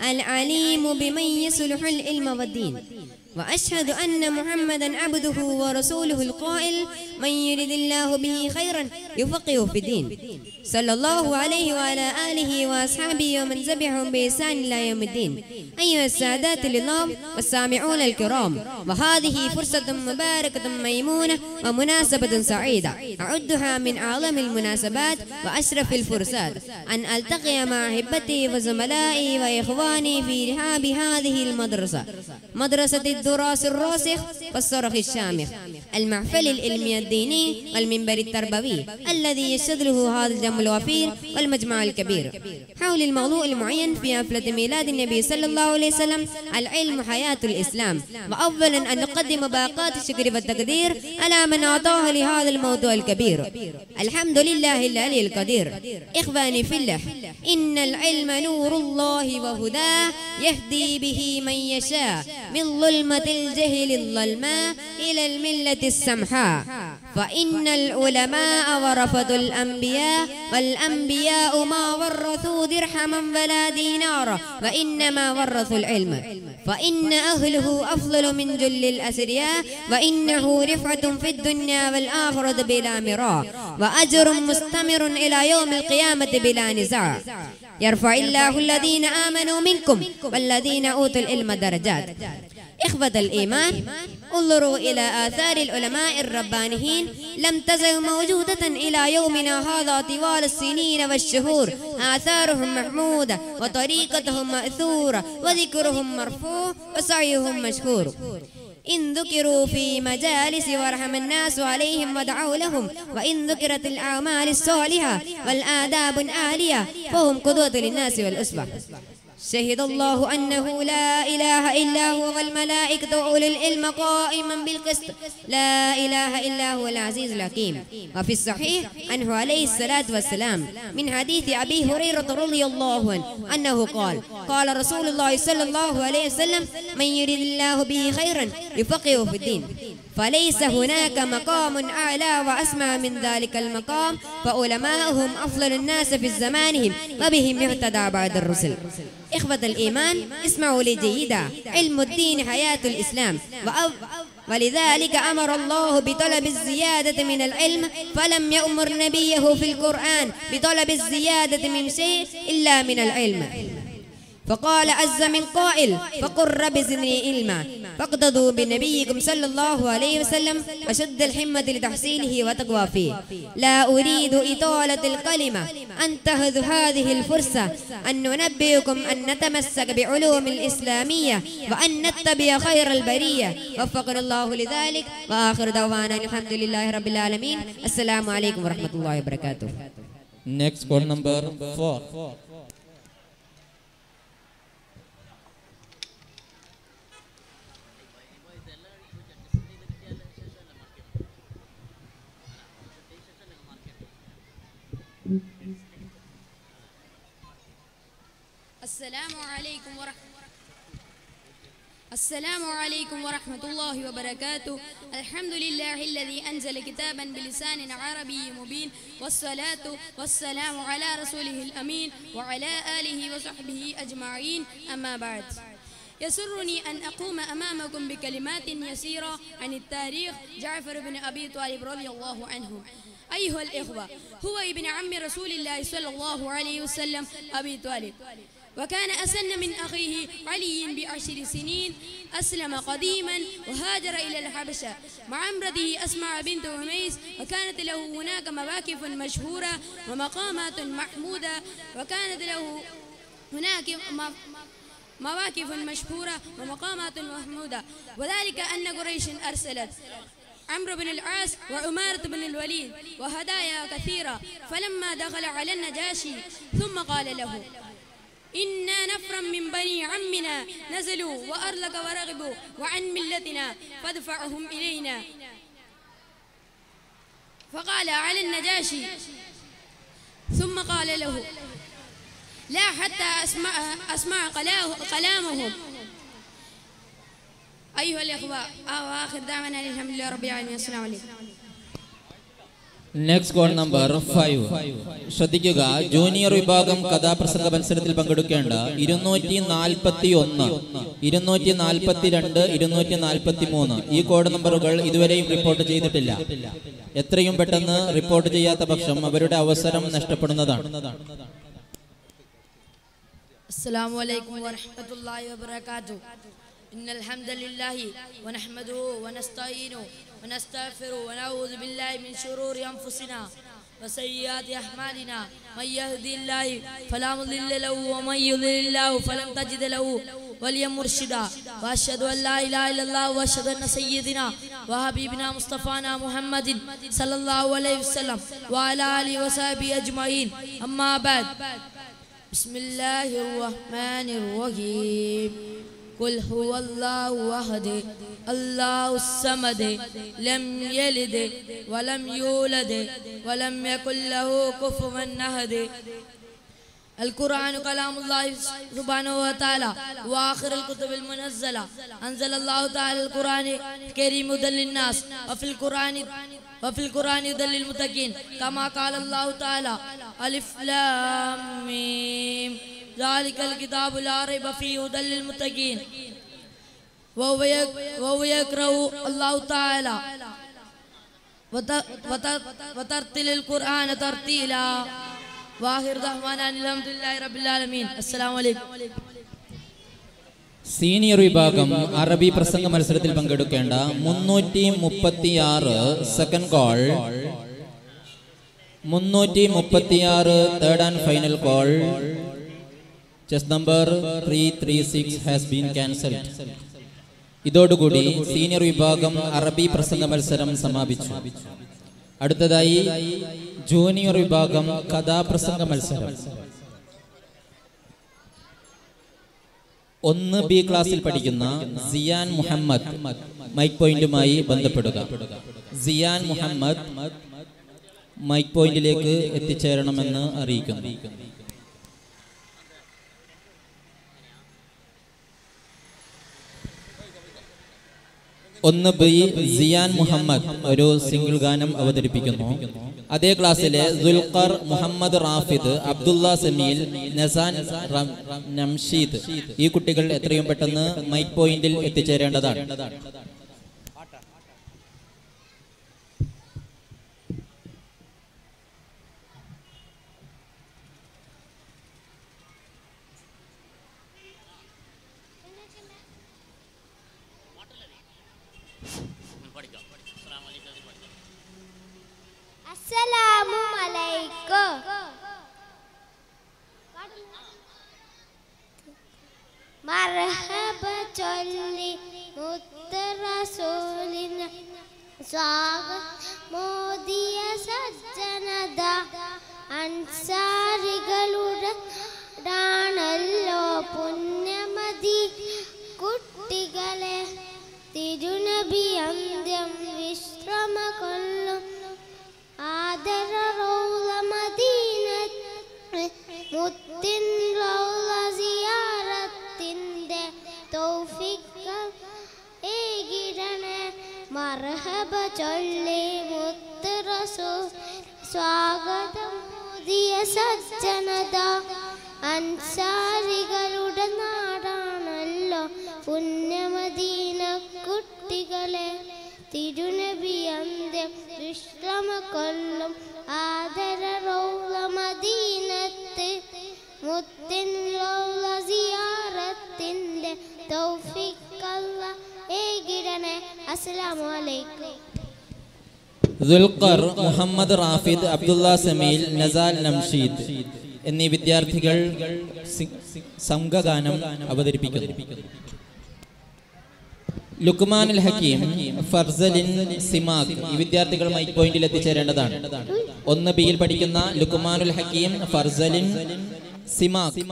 العليم بمن يصلح العلم والدين وأشهد أن محمدا عبده ورسوله القائل من يرد الله به خيرا يفقه في الدين صلى الله عليه وعلى آله وأصحابه ومن تبعهم بإحسان إلى يوم الدين أيها السادات النظام والسامعون الكرام وهذه فرصة مباركة ميمونة ومناسبة سعيدة أعدها من أعظم المناسبات وأشرف الفرصات أن ألتقي مع أحبتي وزملائي وإخواني في رحاب هذه المدرسة مدرسة الدراس الراسخ والصرخ الشامخ المحفل العلمي الديني والمنبر التربوي الذي يشتغله هذا الجمع الوفير والمجمع الكبير حول الموضوع المعين في حفلة ميلاد النبي صلى الله عليه وسلم العلم حياة الإسلام وأولا أن نقدم باقات الشكر والتقدير على من أعطاه لهذا الموضوع الكبير الحمد لله العلي القدير إخواني في الله إن العلم نور الله وهداه يهدي به من يشاء من ظلمة الجهل الظلماء إلى الملة السمحاء فإن العلماء ورثة الأنبياء والأنبياء ما ورثوا درحما ولا دينارا وإنما ورثوا العلم فإن أهله أفضل من جل الأسرياء وإنه رفعة في الدنيا والآخرة بلا مراء وأجر مستمر إلى يوم القيامة بلا نزاع يرفع الله الذين آمنوا منكم والذين أوتوا العلم درجات إخوة الإيمان انظروا إلى آثار العلماء الربانيين لم تزل موجودة إلى يومنا هذا طوال السنين والشهور آثارهم محمودة وطريقتهم مأثورة وذكرهم مرفوع وسعيهم مشكور إن ذكروا في مجالس ورحم الناس عليهم ودعوا لهم وإن ذكرت الأعمال الصالحة والآداب العالية فهم قدوة للناس والأسوة شهد الله أنه لا إله إلا هو والملائكة وأولي العلم قائما بالقسط لا إله إلا هو العزيز الحكيم وفي الصحيح عنه عليه الصلاة والسلام من حديث أبي هريرة رضي الله عنه أنه قال قال رسول الله صلى الله عليه وسلم من يريد الله به خيرا يفقهه في الدين فليس هناك مقام أعلى وأسمى من ذلك المقام فعلماؤهم أفضل الناس في زمانهم وبهم يهتدى بعد الرسل إخوة الإيمان اسمعوا لي جيدا علم الدين حياة الإسلام ولذلك أمر الله بطلب الزيادة من العلم فلم يأمر نبيه في القرآن بطلب الزيادة من شيء إلا من العلم فقال عز من قائل فقل رب زدني علما فاقتضوا بنبيكم صلى الله عليه وسلم وشد الحمة لتحصيله وتقوى فيه لا أريد إطالة الكلمة أنتهز هذه الفرصة أن ننبئكم أن نتمسك بعلوم الإسلامية وأن نتبع خير البرية وفقنا الله لذلك وآخر دعوانا الحمد لله رب العالمين السلام عليكم ورحمة الله وبركاته Next call number four. السلام عليكم ورحمة السلام عليكم ورحمة الله وبركاته الحمد لله الذي أنزل كتابا بلسان عربي مبين والصلاة والسلام على رسوله الأمين وعلى آله وصحبه أجمعين أما بعد يسرني أن أقوم أمامكم بكلمات يسيرة عن التاريخ جعفر بن أبي طالب رضي الله عنه أيها الإخوة هو ابن عم رسول الله صلى الله عليه وسلم أبي طالب وكان أسن من أخيه علي بعشر سنين أسلم قديما وهاجر إلى الحبشة مع امرته أسمع بنت عميس وكانت له هناك مواقف مشهورة ومقامات محمودة وكانت له هناك م- مواقف مشهورة ومقامات محمودة وذلك أن قريش أرسلت عمرو بن العاص وعمارة بن الوليد وهدايا كثيرة فلما دخل على النجاشي ثم قال له إنا نفرا من بني عمنا نزلوا وأرلك ورغبوا وعن ملتنا فادفعهم إلينا فقال على النجاشي ثم قال له لا حتى أسمع, أسمع قلاه- كلامهم أيها الإخوة وآخر دعوانا الحمد لله رب العالمين السلام عليكم next call number five ശ്രദ്ധിക്കുക ജൂനിയർ വിഭാഗം കഥാപ്രസംഗ മത്സരത്തിൽ പങ്കെടുക്കേണ്ട ഇരുന്നൂറ്റി നാൽപ്പത്തി ഒന്ന് ഇരുന്നൂറ്റി നാൽപ്പത്തി രണ്ട് ഇരുന്നൂറ്റി നാൽപ്പത്തി മൂന്ന് ഈ കോഡ് നമ്പറുകൾ ഇതുവരെയും റിപ്പോർട്ട് ചെയ്തിട്ടില്ല എത്രയും പെട്ടെന്ന് റിപ്പോർട്ട് ചെയ്യാത്ത പക്ഷം അവരുടെ അവസരം നഷ്ടപ്പെടുന്നതാണ് السلام عليكم ورحمة الله وبركاته إن الحمد لله ونحمده ونستعينه ونستغفره ونعوذ بالله من شرور أنفسنا وسيئات أعمالنا من يهدي الله فلا مضل له ومن يضلل الله فلن تجد له وليا مرشدا وأشهد أن لا إله إلا الله وأشهد أن سيدنا وحبيبنا مصطفانا محمد صلى الله عليه وسلم وعلى آله وصحبه أجمعين أما بعد بسم الله الرحمن الرحيم قل هو الله أحد الله الصمد لم يلد ولم يولد ولم يكن له كفوا أحد القرآن كلام الله سبحانه وتعالى وآخر الكتب المنزلة أنزل الله تعالى القرآن الكريم هدى للناس وفي القرآن وفي القرآن هدى للمتقين كما قال الله تعالى ألف لام ميم ذلك الكتاب لا ريب فيه هدى للمتقين وهو يك- وهو يقرأ الله تعالى وت- وت- وترتل القرآن ترتيلا واخر دعوانا أن الحمد لله رب العالمين السلام عليكم സീനിയർ വിഭാഗം അറബി പ്രസംഗ മത്സരത്തിൽ പങ്കെടുക്കേണ്ട മുന്നൂറ്റി മുപ്പത്തി ആറ് സെക്കൻഡ് കോൾ മുന്നൂറ്റി മുപ്പത്തി ആറ് third and final call chest number three three six has been cancelled ഇതോടുകൂടി സീനിയർ വിഭാഗം അറബി പ്രസംഗ മത്സരം സമാപിച്ചു അടുത്തതായി ജൂനിയർ വിഭാഗം കഥാപ്രസംഗ മത്സരം ഒന്ന് ബി ക്ലാസ്സിൽ പഠിക്കുന്ന സിയാൻ മുഹമ്മദ് മൈക്ക് പോയിന്റുമായി ബന്ധപ്പെടുക സിയാൻ മുഹമ്മദ് മൈക്ക് പോയിന്റിലേക്ക് എത്തിച്ചേരണമെന്ന് അറിയിക്കുന്നു ഒന്ന് ബി സിയാൻ മുഹമ്മദ് ഒരു സിംഗിൾ ഗാനം അവതരിപ്പിക്കുന്നു അതേ ക്ലാസ്സിലെ ദുൽഖർ മുഹമ്മദ് റാഫിദ് അബ്ദുള്ള സമീൽ നസാൻ റം- നംഷീദ് ഈ കുട്ടികൾ എത്രയും പെട്ടെന്ന് മൈക്ക് പോയിന്റിൽ എത്തിച്ചേരേണ്ടതാണ് അസ്സലാമു അലൈക്കും മർഹബ ചൊല്ലി മുത്തറസൂലിന് സ്വാഗതം മോദിയ സജ്ജനത അൻസാരികളുടെ ാണല്ലോ പുണ്യമതി കുട്ടികളെ തിരുനബി അന്ത്യം വിശ്രമ കൊള്ളും ആദര റൗള മദീനത്ത് മുത്തിൻ റൗള സിയാറത്തിന്റെ തൗഫീഖ് ഏകിടണേ മർഹബ ചൊല്ലി മുത്ത് റസൂൽ സ്വാഗതം പുതിയ സജ്ജനത അൻസാരികളുടെ നാടാണല്ലോ പുണ്യമദീന കുട്ടികളെ തിരുനബി അന്ത്യം വിശ്രമ കൊല്ലും ആദര റൗള മദീനത്ത് മുത്തിൻ റൗള സിയാറത്തിന്റെ തൗഫീഖല്ല ഏകിടണേ അസ്സലാമു അലൈക്കും ദുൽഖർ മുഹമ്മദ് റാഫിദ് അബ്ദുള്ള സമീൽ നസാൽ നംഷീദ് എന്നീ വിദ്യാർത്ഥികൾ സി- സംഘഗാനം അവതരിപ്പിക്കുന്നു ലുക്മാനുൽ ഹക്കീം ഫർസലിൻ സിമാഖ് ഈ വിദ്യാർത്ഥികൾ മൈക്ക് പോയിന്റിൽ എത്തിച്ചേരേണ്ടതാണ് ഒന്ന് ബിയിൽ പഠിക്കുന്ന ലുക്മാനുൽ ഹക്കീം ഫർസലിൻ സിമാഖ്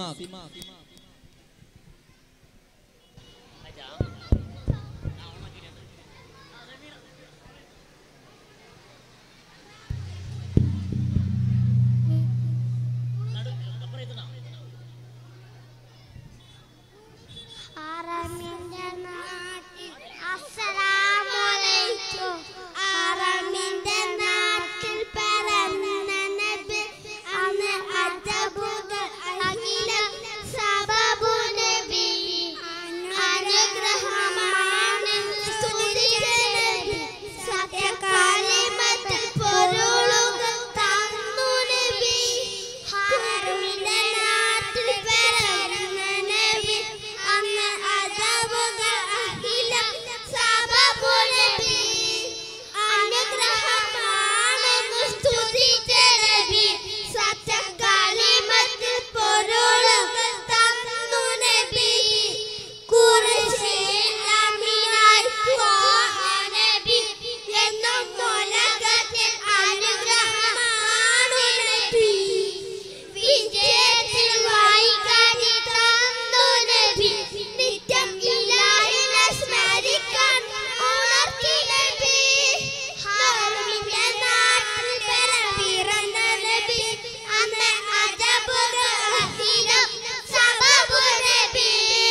ആറമിന്റെ നാട്ടിൽ അസ്സലാമു അലൈക്കും ആറമിന്റെ നാട്ടിൽ അനുഗ്രഹമാണെന്ന് സ്തുതിച്ച നബി. സത്യകാലിമത്ത് പൊരുളുകൾ തന്നു നബി. ഹറമിന്റെ നാട്ടിൽ പിറന്ന നബി. അന്ന് അദബുകൾ അഖിലം സബബു നബി. അനുഗ്രഹമാണെന്ന് സ്തുതിച്ച നബി. സത്യകാലിമത്ത് പൊരുളുകൾ തന്നു നബി. ഖുറൈശി അമീനായി ത്വാഹ നബി. എന്നും ഉലകത്തിൽ അനുഗ്രഹമാണു നബി. വിജയത്തിൽ വായിക്കാനി തന്നു നബി. നിത്യം ഇലാഹിനെ സ്മരിക്കാൻ ഉണർത്തി നബി. ഹറമിന്റെ നാട്ടിൽ പിറന്ന നബി. അന്ന് അജബുകൾ അഖിലം സബബു നബി.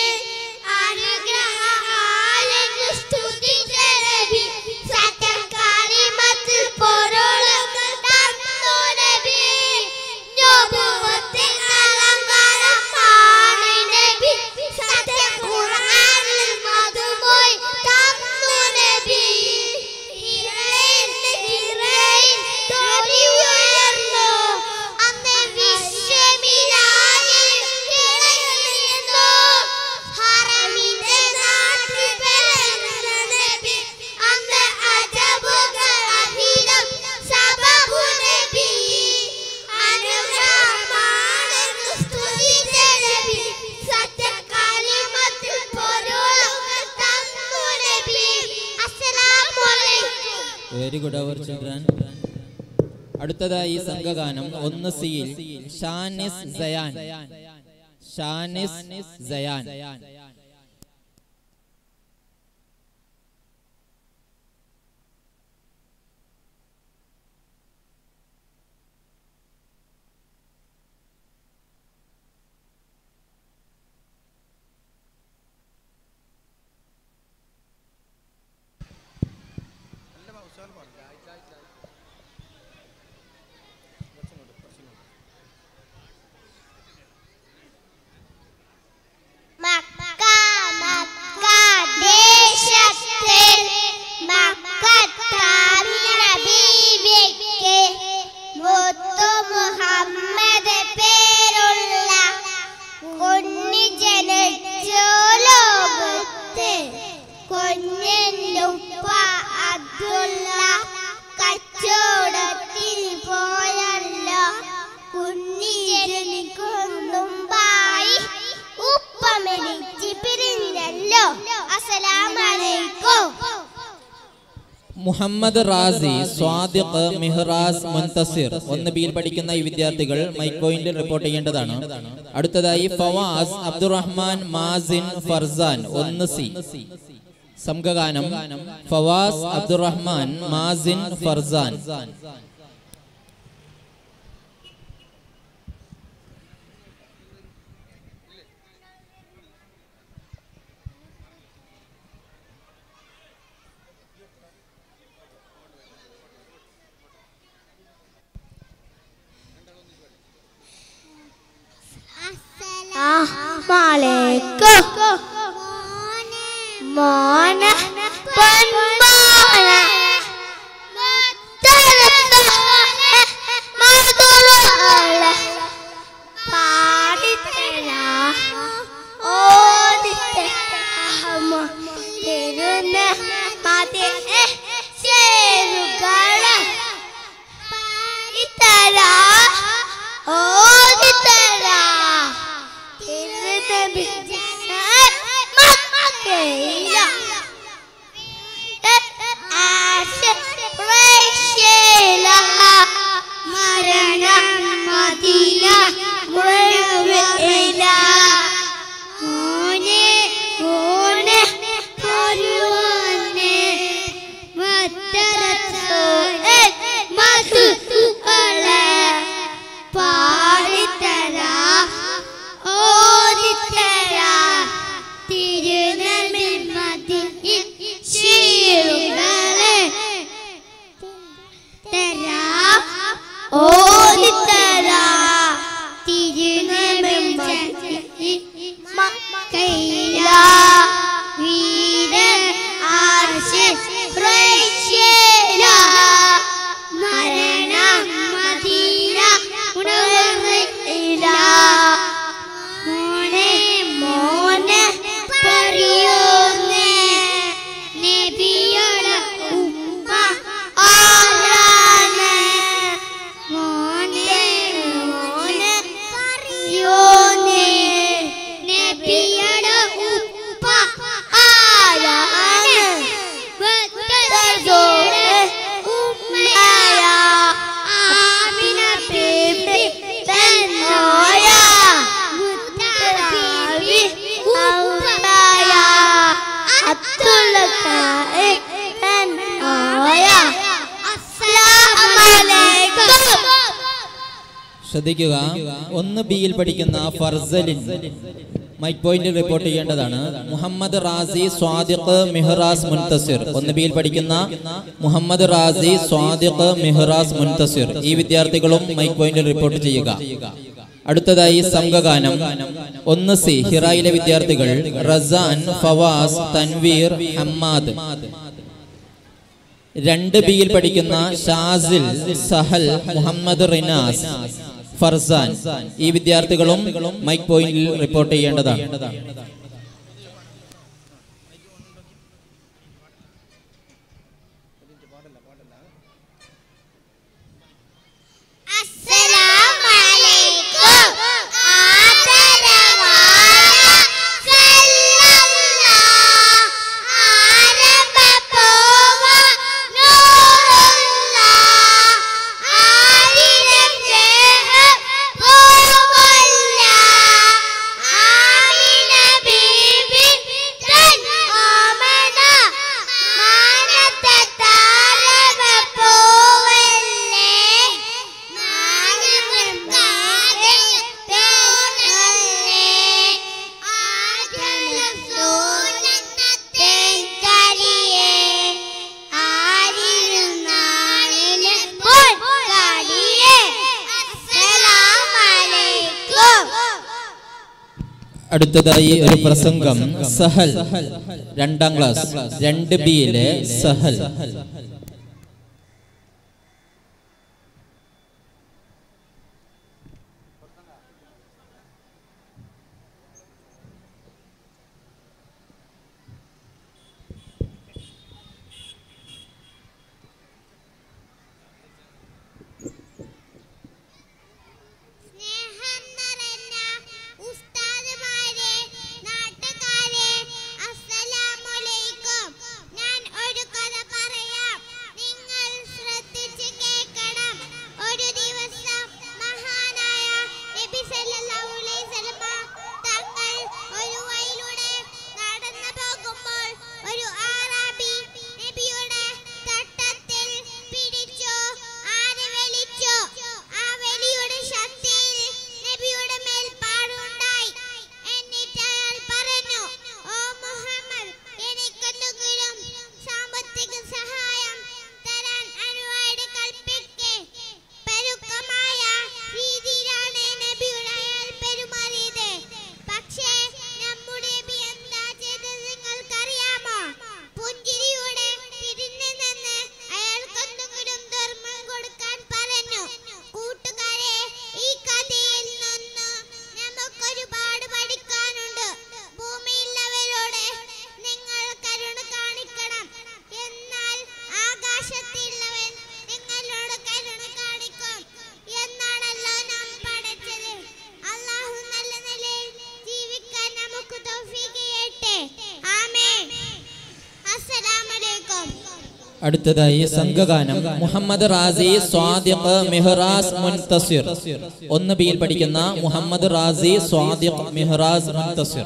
അനുഗ്രഹമാലെന്ന് സ്തുതിച്ച നബി. സത്യകാലിമത്തിൽ പൊരുളുകൾ തന്നു നബി. നബുവത്തിൽ അലങ്കാരമാണ് നബി. സത്യഖുർആനിൽ മധുമൊഴി തന്നു നബി. ഇറയിന്ന് ഇറയിൽ തൊലിയുയർന്നു. അന്ന് വിശ്വമിലായിൽ തിളങ്ങുന്നു. ഹറമിന്റെ നാട്ടിൽ പിറന്ന നബി. അന്ന് അജബുകൾ അഖിലം സബബു നബി. അനുഗ്രഹമാണെന്ന് സ്തുതിച്ച നബി. സത്യകാലിമത്തിൽ പൊരുളുകൾ തന്നു നബി. അസ്സലാമു അലൈക്കും. വെരി ഗുഡ് അവർ ചിൽഡ്രൻ അടുത്തതായി സംഘഗാനം ഒന്ന് സിയിൽ ഷാനിസ് സയാൻ ഷാനിസ് സയാൻ മക്ക മക്ക ദേശത്തെ മക്കത്താമിന ബീവിക്ക് മുത്തു മുഹമ്മദ് പേരുള്ള കുഞ്ഞി ജനിച്ചു ലോകത്ത് കുഞ്ഞിൻ്റുപ്പ അബ്ദുള്ള കച്ചവടത്തിന് പോയല്ലോ കുഞ്ഞി ജനിക്കും മുമ്പായി ഉപ്പ മരിച്ച് പിരിഞ്ഞല്ലോ അസലാമലൈക്കും മുഹമ്മദ് റാസി സ്വാദിഖ് മിഹ്റാസ് മുൻതസിർ ഒന്ന് ബിയിൽ പഠിക്കുന്ന ഈ വിദ്യാർത്ഥികൾ മൈക്ക് പോയിന്റിൽ റിപ്പോർട്ട് ചെയ്യേണ്ടതാണ് അടുത്തതായി ഫവാസ് അബ്ദുറഹ്മാൻ മാസിൻ ഫർസാൻ ഒന്ന് സി സംഘഗാനം ഫവാസ് അബ്ദുറഹ്മാൻ മാസിൻ ഫർസാൻ അസ്സലാമലൈക്കും മോന പൊന്മോന മുത്തരത്തോനെ മധുരോളെ പാടിത്തരാ ഓദിത്തരാമ തിരുന മതേ ചേരുകളെ പാടിത്തരാ ഓദിത്തരാ തിരുനബി മക്കയില ആശില മരണം മതില മുഴുവില മോനെ മോനെ ഒരുവനെ മറ്റരത്ത ശ്രദ്ധിക്കുക ഒന്ന് ബിയിൽ പഠിക്കുന്ന ഫർസലിൻ മൈക്ക് പോയിന്റ് റിപ്പോർട്ട് ചെയ്യേണ്ടതാണ് മുഹമ്മദ് റാസി സ്വാദിഖ് മിഹ്റാസ് മുൻതസിർ ഒന്ന് ബിയിൽ പഠിക്കുന്ന മുഹമ്മദ് റാസി സ്വാദിഖ് മിഹ്റാസ് മുൻതസിർ ഈ വിദ്യാർത്ഥികളും മൈക്ക് പോയിന്റ് റിപ്പോർട്ട് ചെയ്യുക അടുത്തതായി സംഘഗാനം ഒന്ന് സി ഹിറായിലെ വിദ്യാർത്ഥികൾ റസാൻ ഫവാസ് തൻവീർ ഹമ്മാദ് രണ്ട് ബിയിൽ പഠിക്കുന്ന ഷാസിൽ സഹൽ മുഹമ്മദ് റിനാസ് ഫർസാൻ ഈ വിദ്യാർത്ഥികളും മൈക്ക് പോയിന്റിൽ റിപ്പോർട്ട് ചെയ്യേണ്ടതാണ് അസ്സലാമലൈക്കും ആദരവായ സല്ലല്ലാഹ് ആരംഭപ്പൂവ നൂറുല്ലാഹ് ആയിരം സ്നേഹം പൂവുള്ള ആമിന ബീബി തൻ ഓമന മാനത്തെ താരകപ്പൂവല്ലേ അടുത്തതായി ഒരു പ്രസംഗം സഹൽ രണ്ടാം ക്ലാസ് രണ്ട് ബിയിലെ സഹൽ സ്നേഹം നിറഞ്ഞ ഉസ്താദുമാരെ, നാട്ടുകാരെ, അസ്സലാമലൈക്കും. ഞാൻ ഒരു കഥ പറയാം. നിങ്ങൾ ശ്രദ്ധിച്ച് കേൾക്കണം. ഒരു ദിവസം മഹാനായ നബി സല്ലല്ലാഹു അലൈഹി വസല്ലമ തങ്ങൾ ഒരു വഴിയിലൂടെ നടന്നു പോകുമ്പോൾ ഒരു ആറാബി നബിയുടെ തട്ടത്തിൽ പിടിച്ചു ആര് വലിച്ചു ആ വലിയുടെ ശക്തിയിൽ നബിയുടെ മേൽ പാടുണ്ടായി എന്നിട്ട് അയാൾ പറഞ്ഞു ഓ മുഹമ്മദ് എനിക്കെന്തെങ്കിലും സാമ്പത്തിക സഹായം തരാൻ അനുവായിട്ട് കൽപ്പിക്കേ പരുക്കമായ രീതിയിലാണ് നബിയുടെ അയാൾ പെരുമാറിയത് പക്ഷേ നമ്മുടെ നബി എന്താ ചെയ്തത് നിങ്ങൾക്കറിയാമോ പുഞ്ചിരിയോടെ തിരിഞ്ഞു നിന്ന് അയാൾക്കെന്തെങ്കിലും ധർമ്മം കൊടുക്കാൻ പറഞ്ഞു കൂട്ടുകാരെ ഈ കഥയിൽ നിന്ന് നമുക്കൊരുപാട് പഠിക്കാനുണ്ട് ഭൂമിയിലുള്ളവരോട് നിങ്ങൾ കരുണ കാണിക്കണം എന്നാൽ ആകാശത്തിലുള്ളവൻ നിങ്ങളോട് കരുണ കാണിക്കും എന്നാണല്ലോ നാം പഠിച്ചത് അള്ളാഹു നല്ല നിലയിൽ ജീവിക്കാൻ നമുക്ക് തൗഫീഖ് ചെയ്യട്ടെ ആമേൻ അസ്സലാമലൈക്കും അടുത്തതായി സംഘഗാനം മുഹമ്മദ് റാസി സ്വാദിഖ് മിഹ്റാസ് മുൻതസിർ ഒന്ന് ബിയിൽ പഠിക്കുന്ന മുഹമ്മദ് റാസി സ്വാദിഖ് മിഹ്റാസ് മുൻതസിർ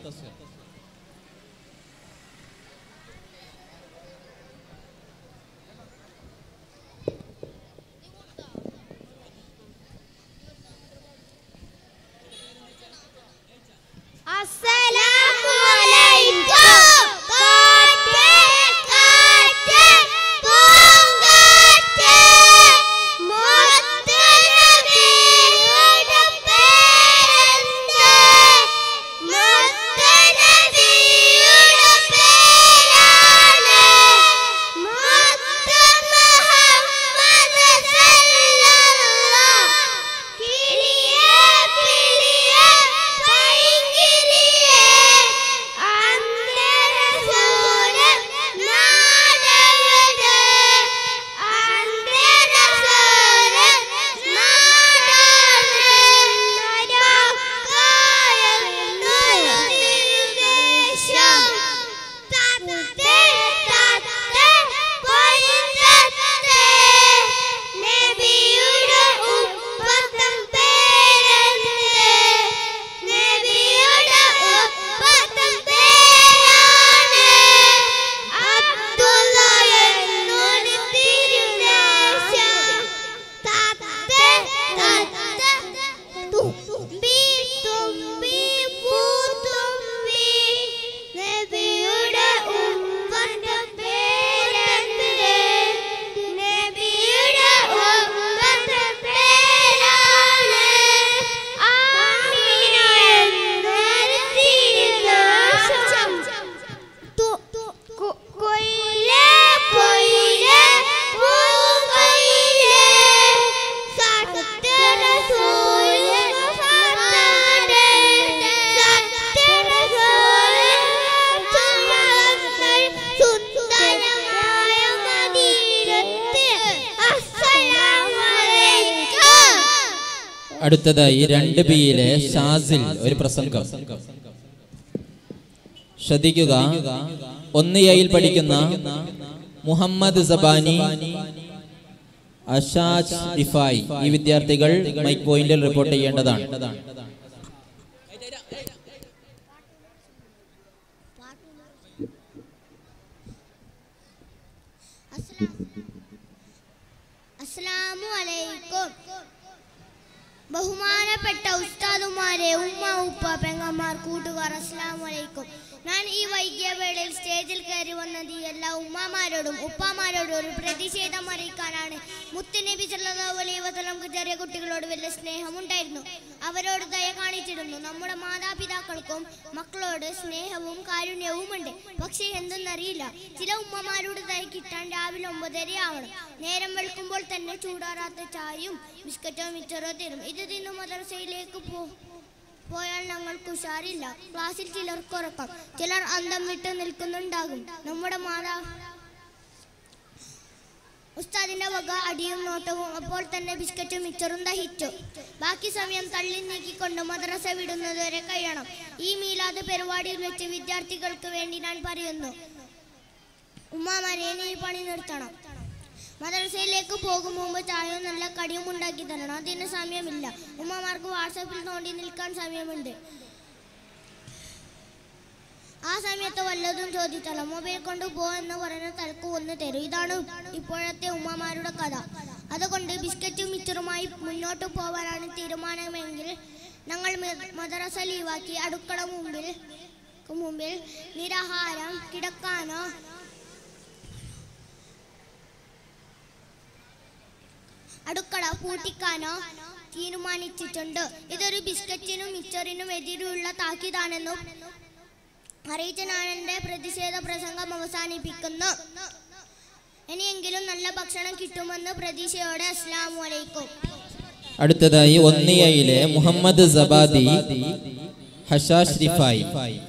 അസ്സലാമലൈക്കും കാറ്റേ കാറ്റേ പൂങ്കാറ്റേ മുത്തനബിയുടെ പേരെന്ത് മുത്തനബിയുടെ കു- കൊയിലേ കൊയിലേ പൂങ്കൊയിലേ സത്യരസൂല് സാത്താടെ സത്യരസൂല് ചുമങ്ങൾ സുന്ദരമായ മദീനത്ത് അസ്സലാമലൈക്കും അടുത്തതായി രണ്ട് ബിയിലെ ഷാസിൽ ഒരു പ്രസംഗം ശ്രദ്ധിക്കുക ഒന്ന് എയിൽ പഠിക്കുന്ന മുഹമ്മദ് സബാനി അഷാജ് ഇഫായ് ഈ വിദ്യാർത്ഥികൾ മൈക്ക് പോയിന്റിൽ റിപ്പോർട്ട് ചെയ്യേണ്ടതാണ് അസ്സലാമു അലൈക്കും ബഹുമാനപ്പെട്ട ഉസ്താദുമാരെ ഉമ്മ ഉപ്പ പെങ്ങന്മാർ കൂട്ടുകാർ അസ്സലാമു അലൈക്കും ഞാൻ ഈ വൈകിയ വേളയിൽ സ്റ്റേജിൽ കയറി വന്നത് ഈ എല്ലാ ഉമ്മമാരോടും ഉപ്പാമാരോടും ഒരു പ്രതിഷേധം അറിയിക്കാനാണ് മുത്തുനബി സല്ലല്ലാഹു അലൈഹി വസല്ലമക്ക് ചെറിയ കുട്ടികളോട് വലിയ സ്നേഹമുണ്ടായിരുന്നു അവരോട് ദയ കാണിച്ചിരുന്നു നമ്മുടെ മാതാപിതാക്കൾക്കും മക്കളോട് സ്നേഹവും കാരുണ്യവും ഉണ്ട് പക്ഷേ എന്തെന്നറിയില്ല ചില ഉമ്മമാരോട് ദയ കിട്ടാൻ രാവിലെ ഒമ്പതര ആവണം നേരം വെളുക്കുമ്പോൾ തന്നെ ചൂടാറാത്ത ചായയും ബിസ്ക്കറ്റോ മിച്ചറോ തരും ഇത് തിന്നു മദ്രസയിലേക്ക് പോ പോയാൽ ഞങ്ങൾക്ക് ഉഷാറില്ല ക്ലാസ്സിൽ ചിലർക്ക് ഉറക്കം ചിലർ അന്തം വിട്ട് നിൽക്കുന്നുണ്ടാകും നമ്മുടെ മാതാ ഉസ്താദിന്റെ വക അടിയും നോട്ടവും അപ്പോൾ തന്നെ ബിസ്ക്കറ്റും മിച്ചറും ദഹിച്ചു ബാക്കി സമയം തള്ളി നീക്കിക്കൊണ്ട് മദ്രസ വിടുന്നത് വരെ കഴിയണം ഈ മീലാദ് പരിപാടിയിൽ വെച്ച് വിദ്യാർത്ഥികൾക്ക് വേണ്ടി ഞാൻ പറയുന്നു ഉമ്മാമാരെ നീ ഈ പണി നിർത്തണം മദ്രസയിലേക്ക് പോകും മുമ്പ് ചായയും നല്ല കടിയും ഉണ്ടാക്കി തരണം അതിന് സമയമില്ല ഉമ്മമാർക്ക് വാട്സാപ്പിൽ തോണ്ടി നിൽക്കാൻ സമയമുണ്ട് ആ സമയത്ത് വല്ലതും ചോദിച്ചാലോ മൊബൈൽ കൊണ്ട് പോ എന്ന് പറയുന്ന തലക്ക് ഒന്ന് തരും ഇതാണ് ഇപ്പോഴത്തെ ഉമ്മമാരുടെ കഥ അതുകൊണ്ട് ബിസ്ക്കറ്റും മിച്ചറുമായി മുന്നോട്ട് പോകാനാണ് തീരുമാനമെങ്കിൽ ഞങ്ങൾ മ- മദ്രസ ലീവാക്കി അടുക്കള മുമ്പിൽ മുമ്പിൽ നിരാഹാരം കിടക്കാനോ അടുക്കള പൂട്ടിക്കാനോ തീരുമാനിച്ചിട്ടുണ്ട് ഇതൊരു ബിസ്ക്കറ്റിനും മിച്ചറിനും എതിരുള്ള താക്കീതാണെന്നും അറിയിച്ച ഞാൻ എൻ്റെ പ്രതിഷേധ പ്രസംഗം അവസാനിപ്പിക്കുന്നു ഇനിയെങ്കിലും നല്ല ഭക്ഷണം കിട്ടുമെന്ന് പ്രതീക്ഷയോടെ അസ്സാം വലൈക്കും അടുത്തതായി ഒന്നിയയിലെ മുഹമ്മദ് സബാദി ഹഷാഷ് റിഫായി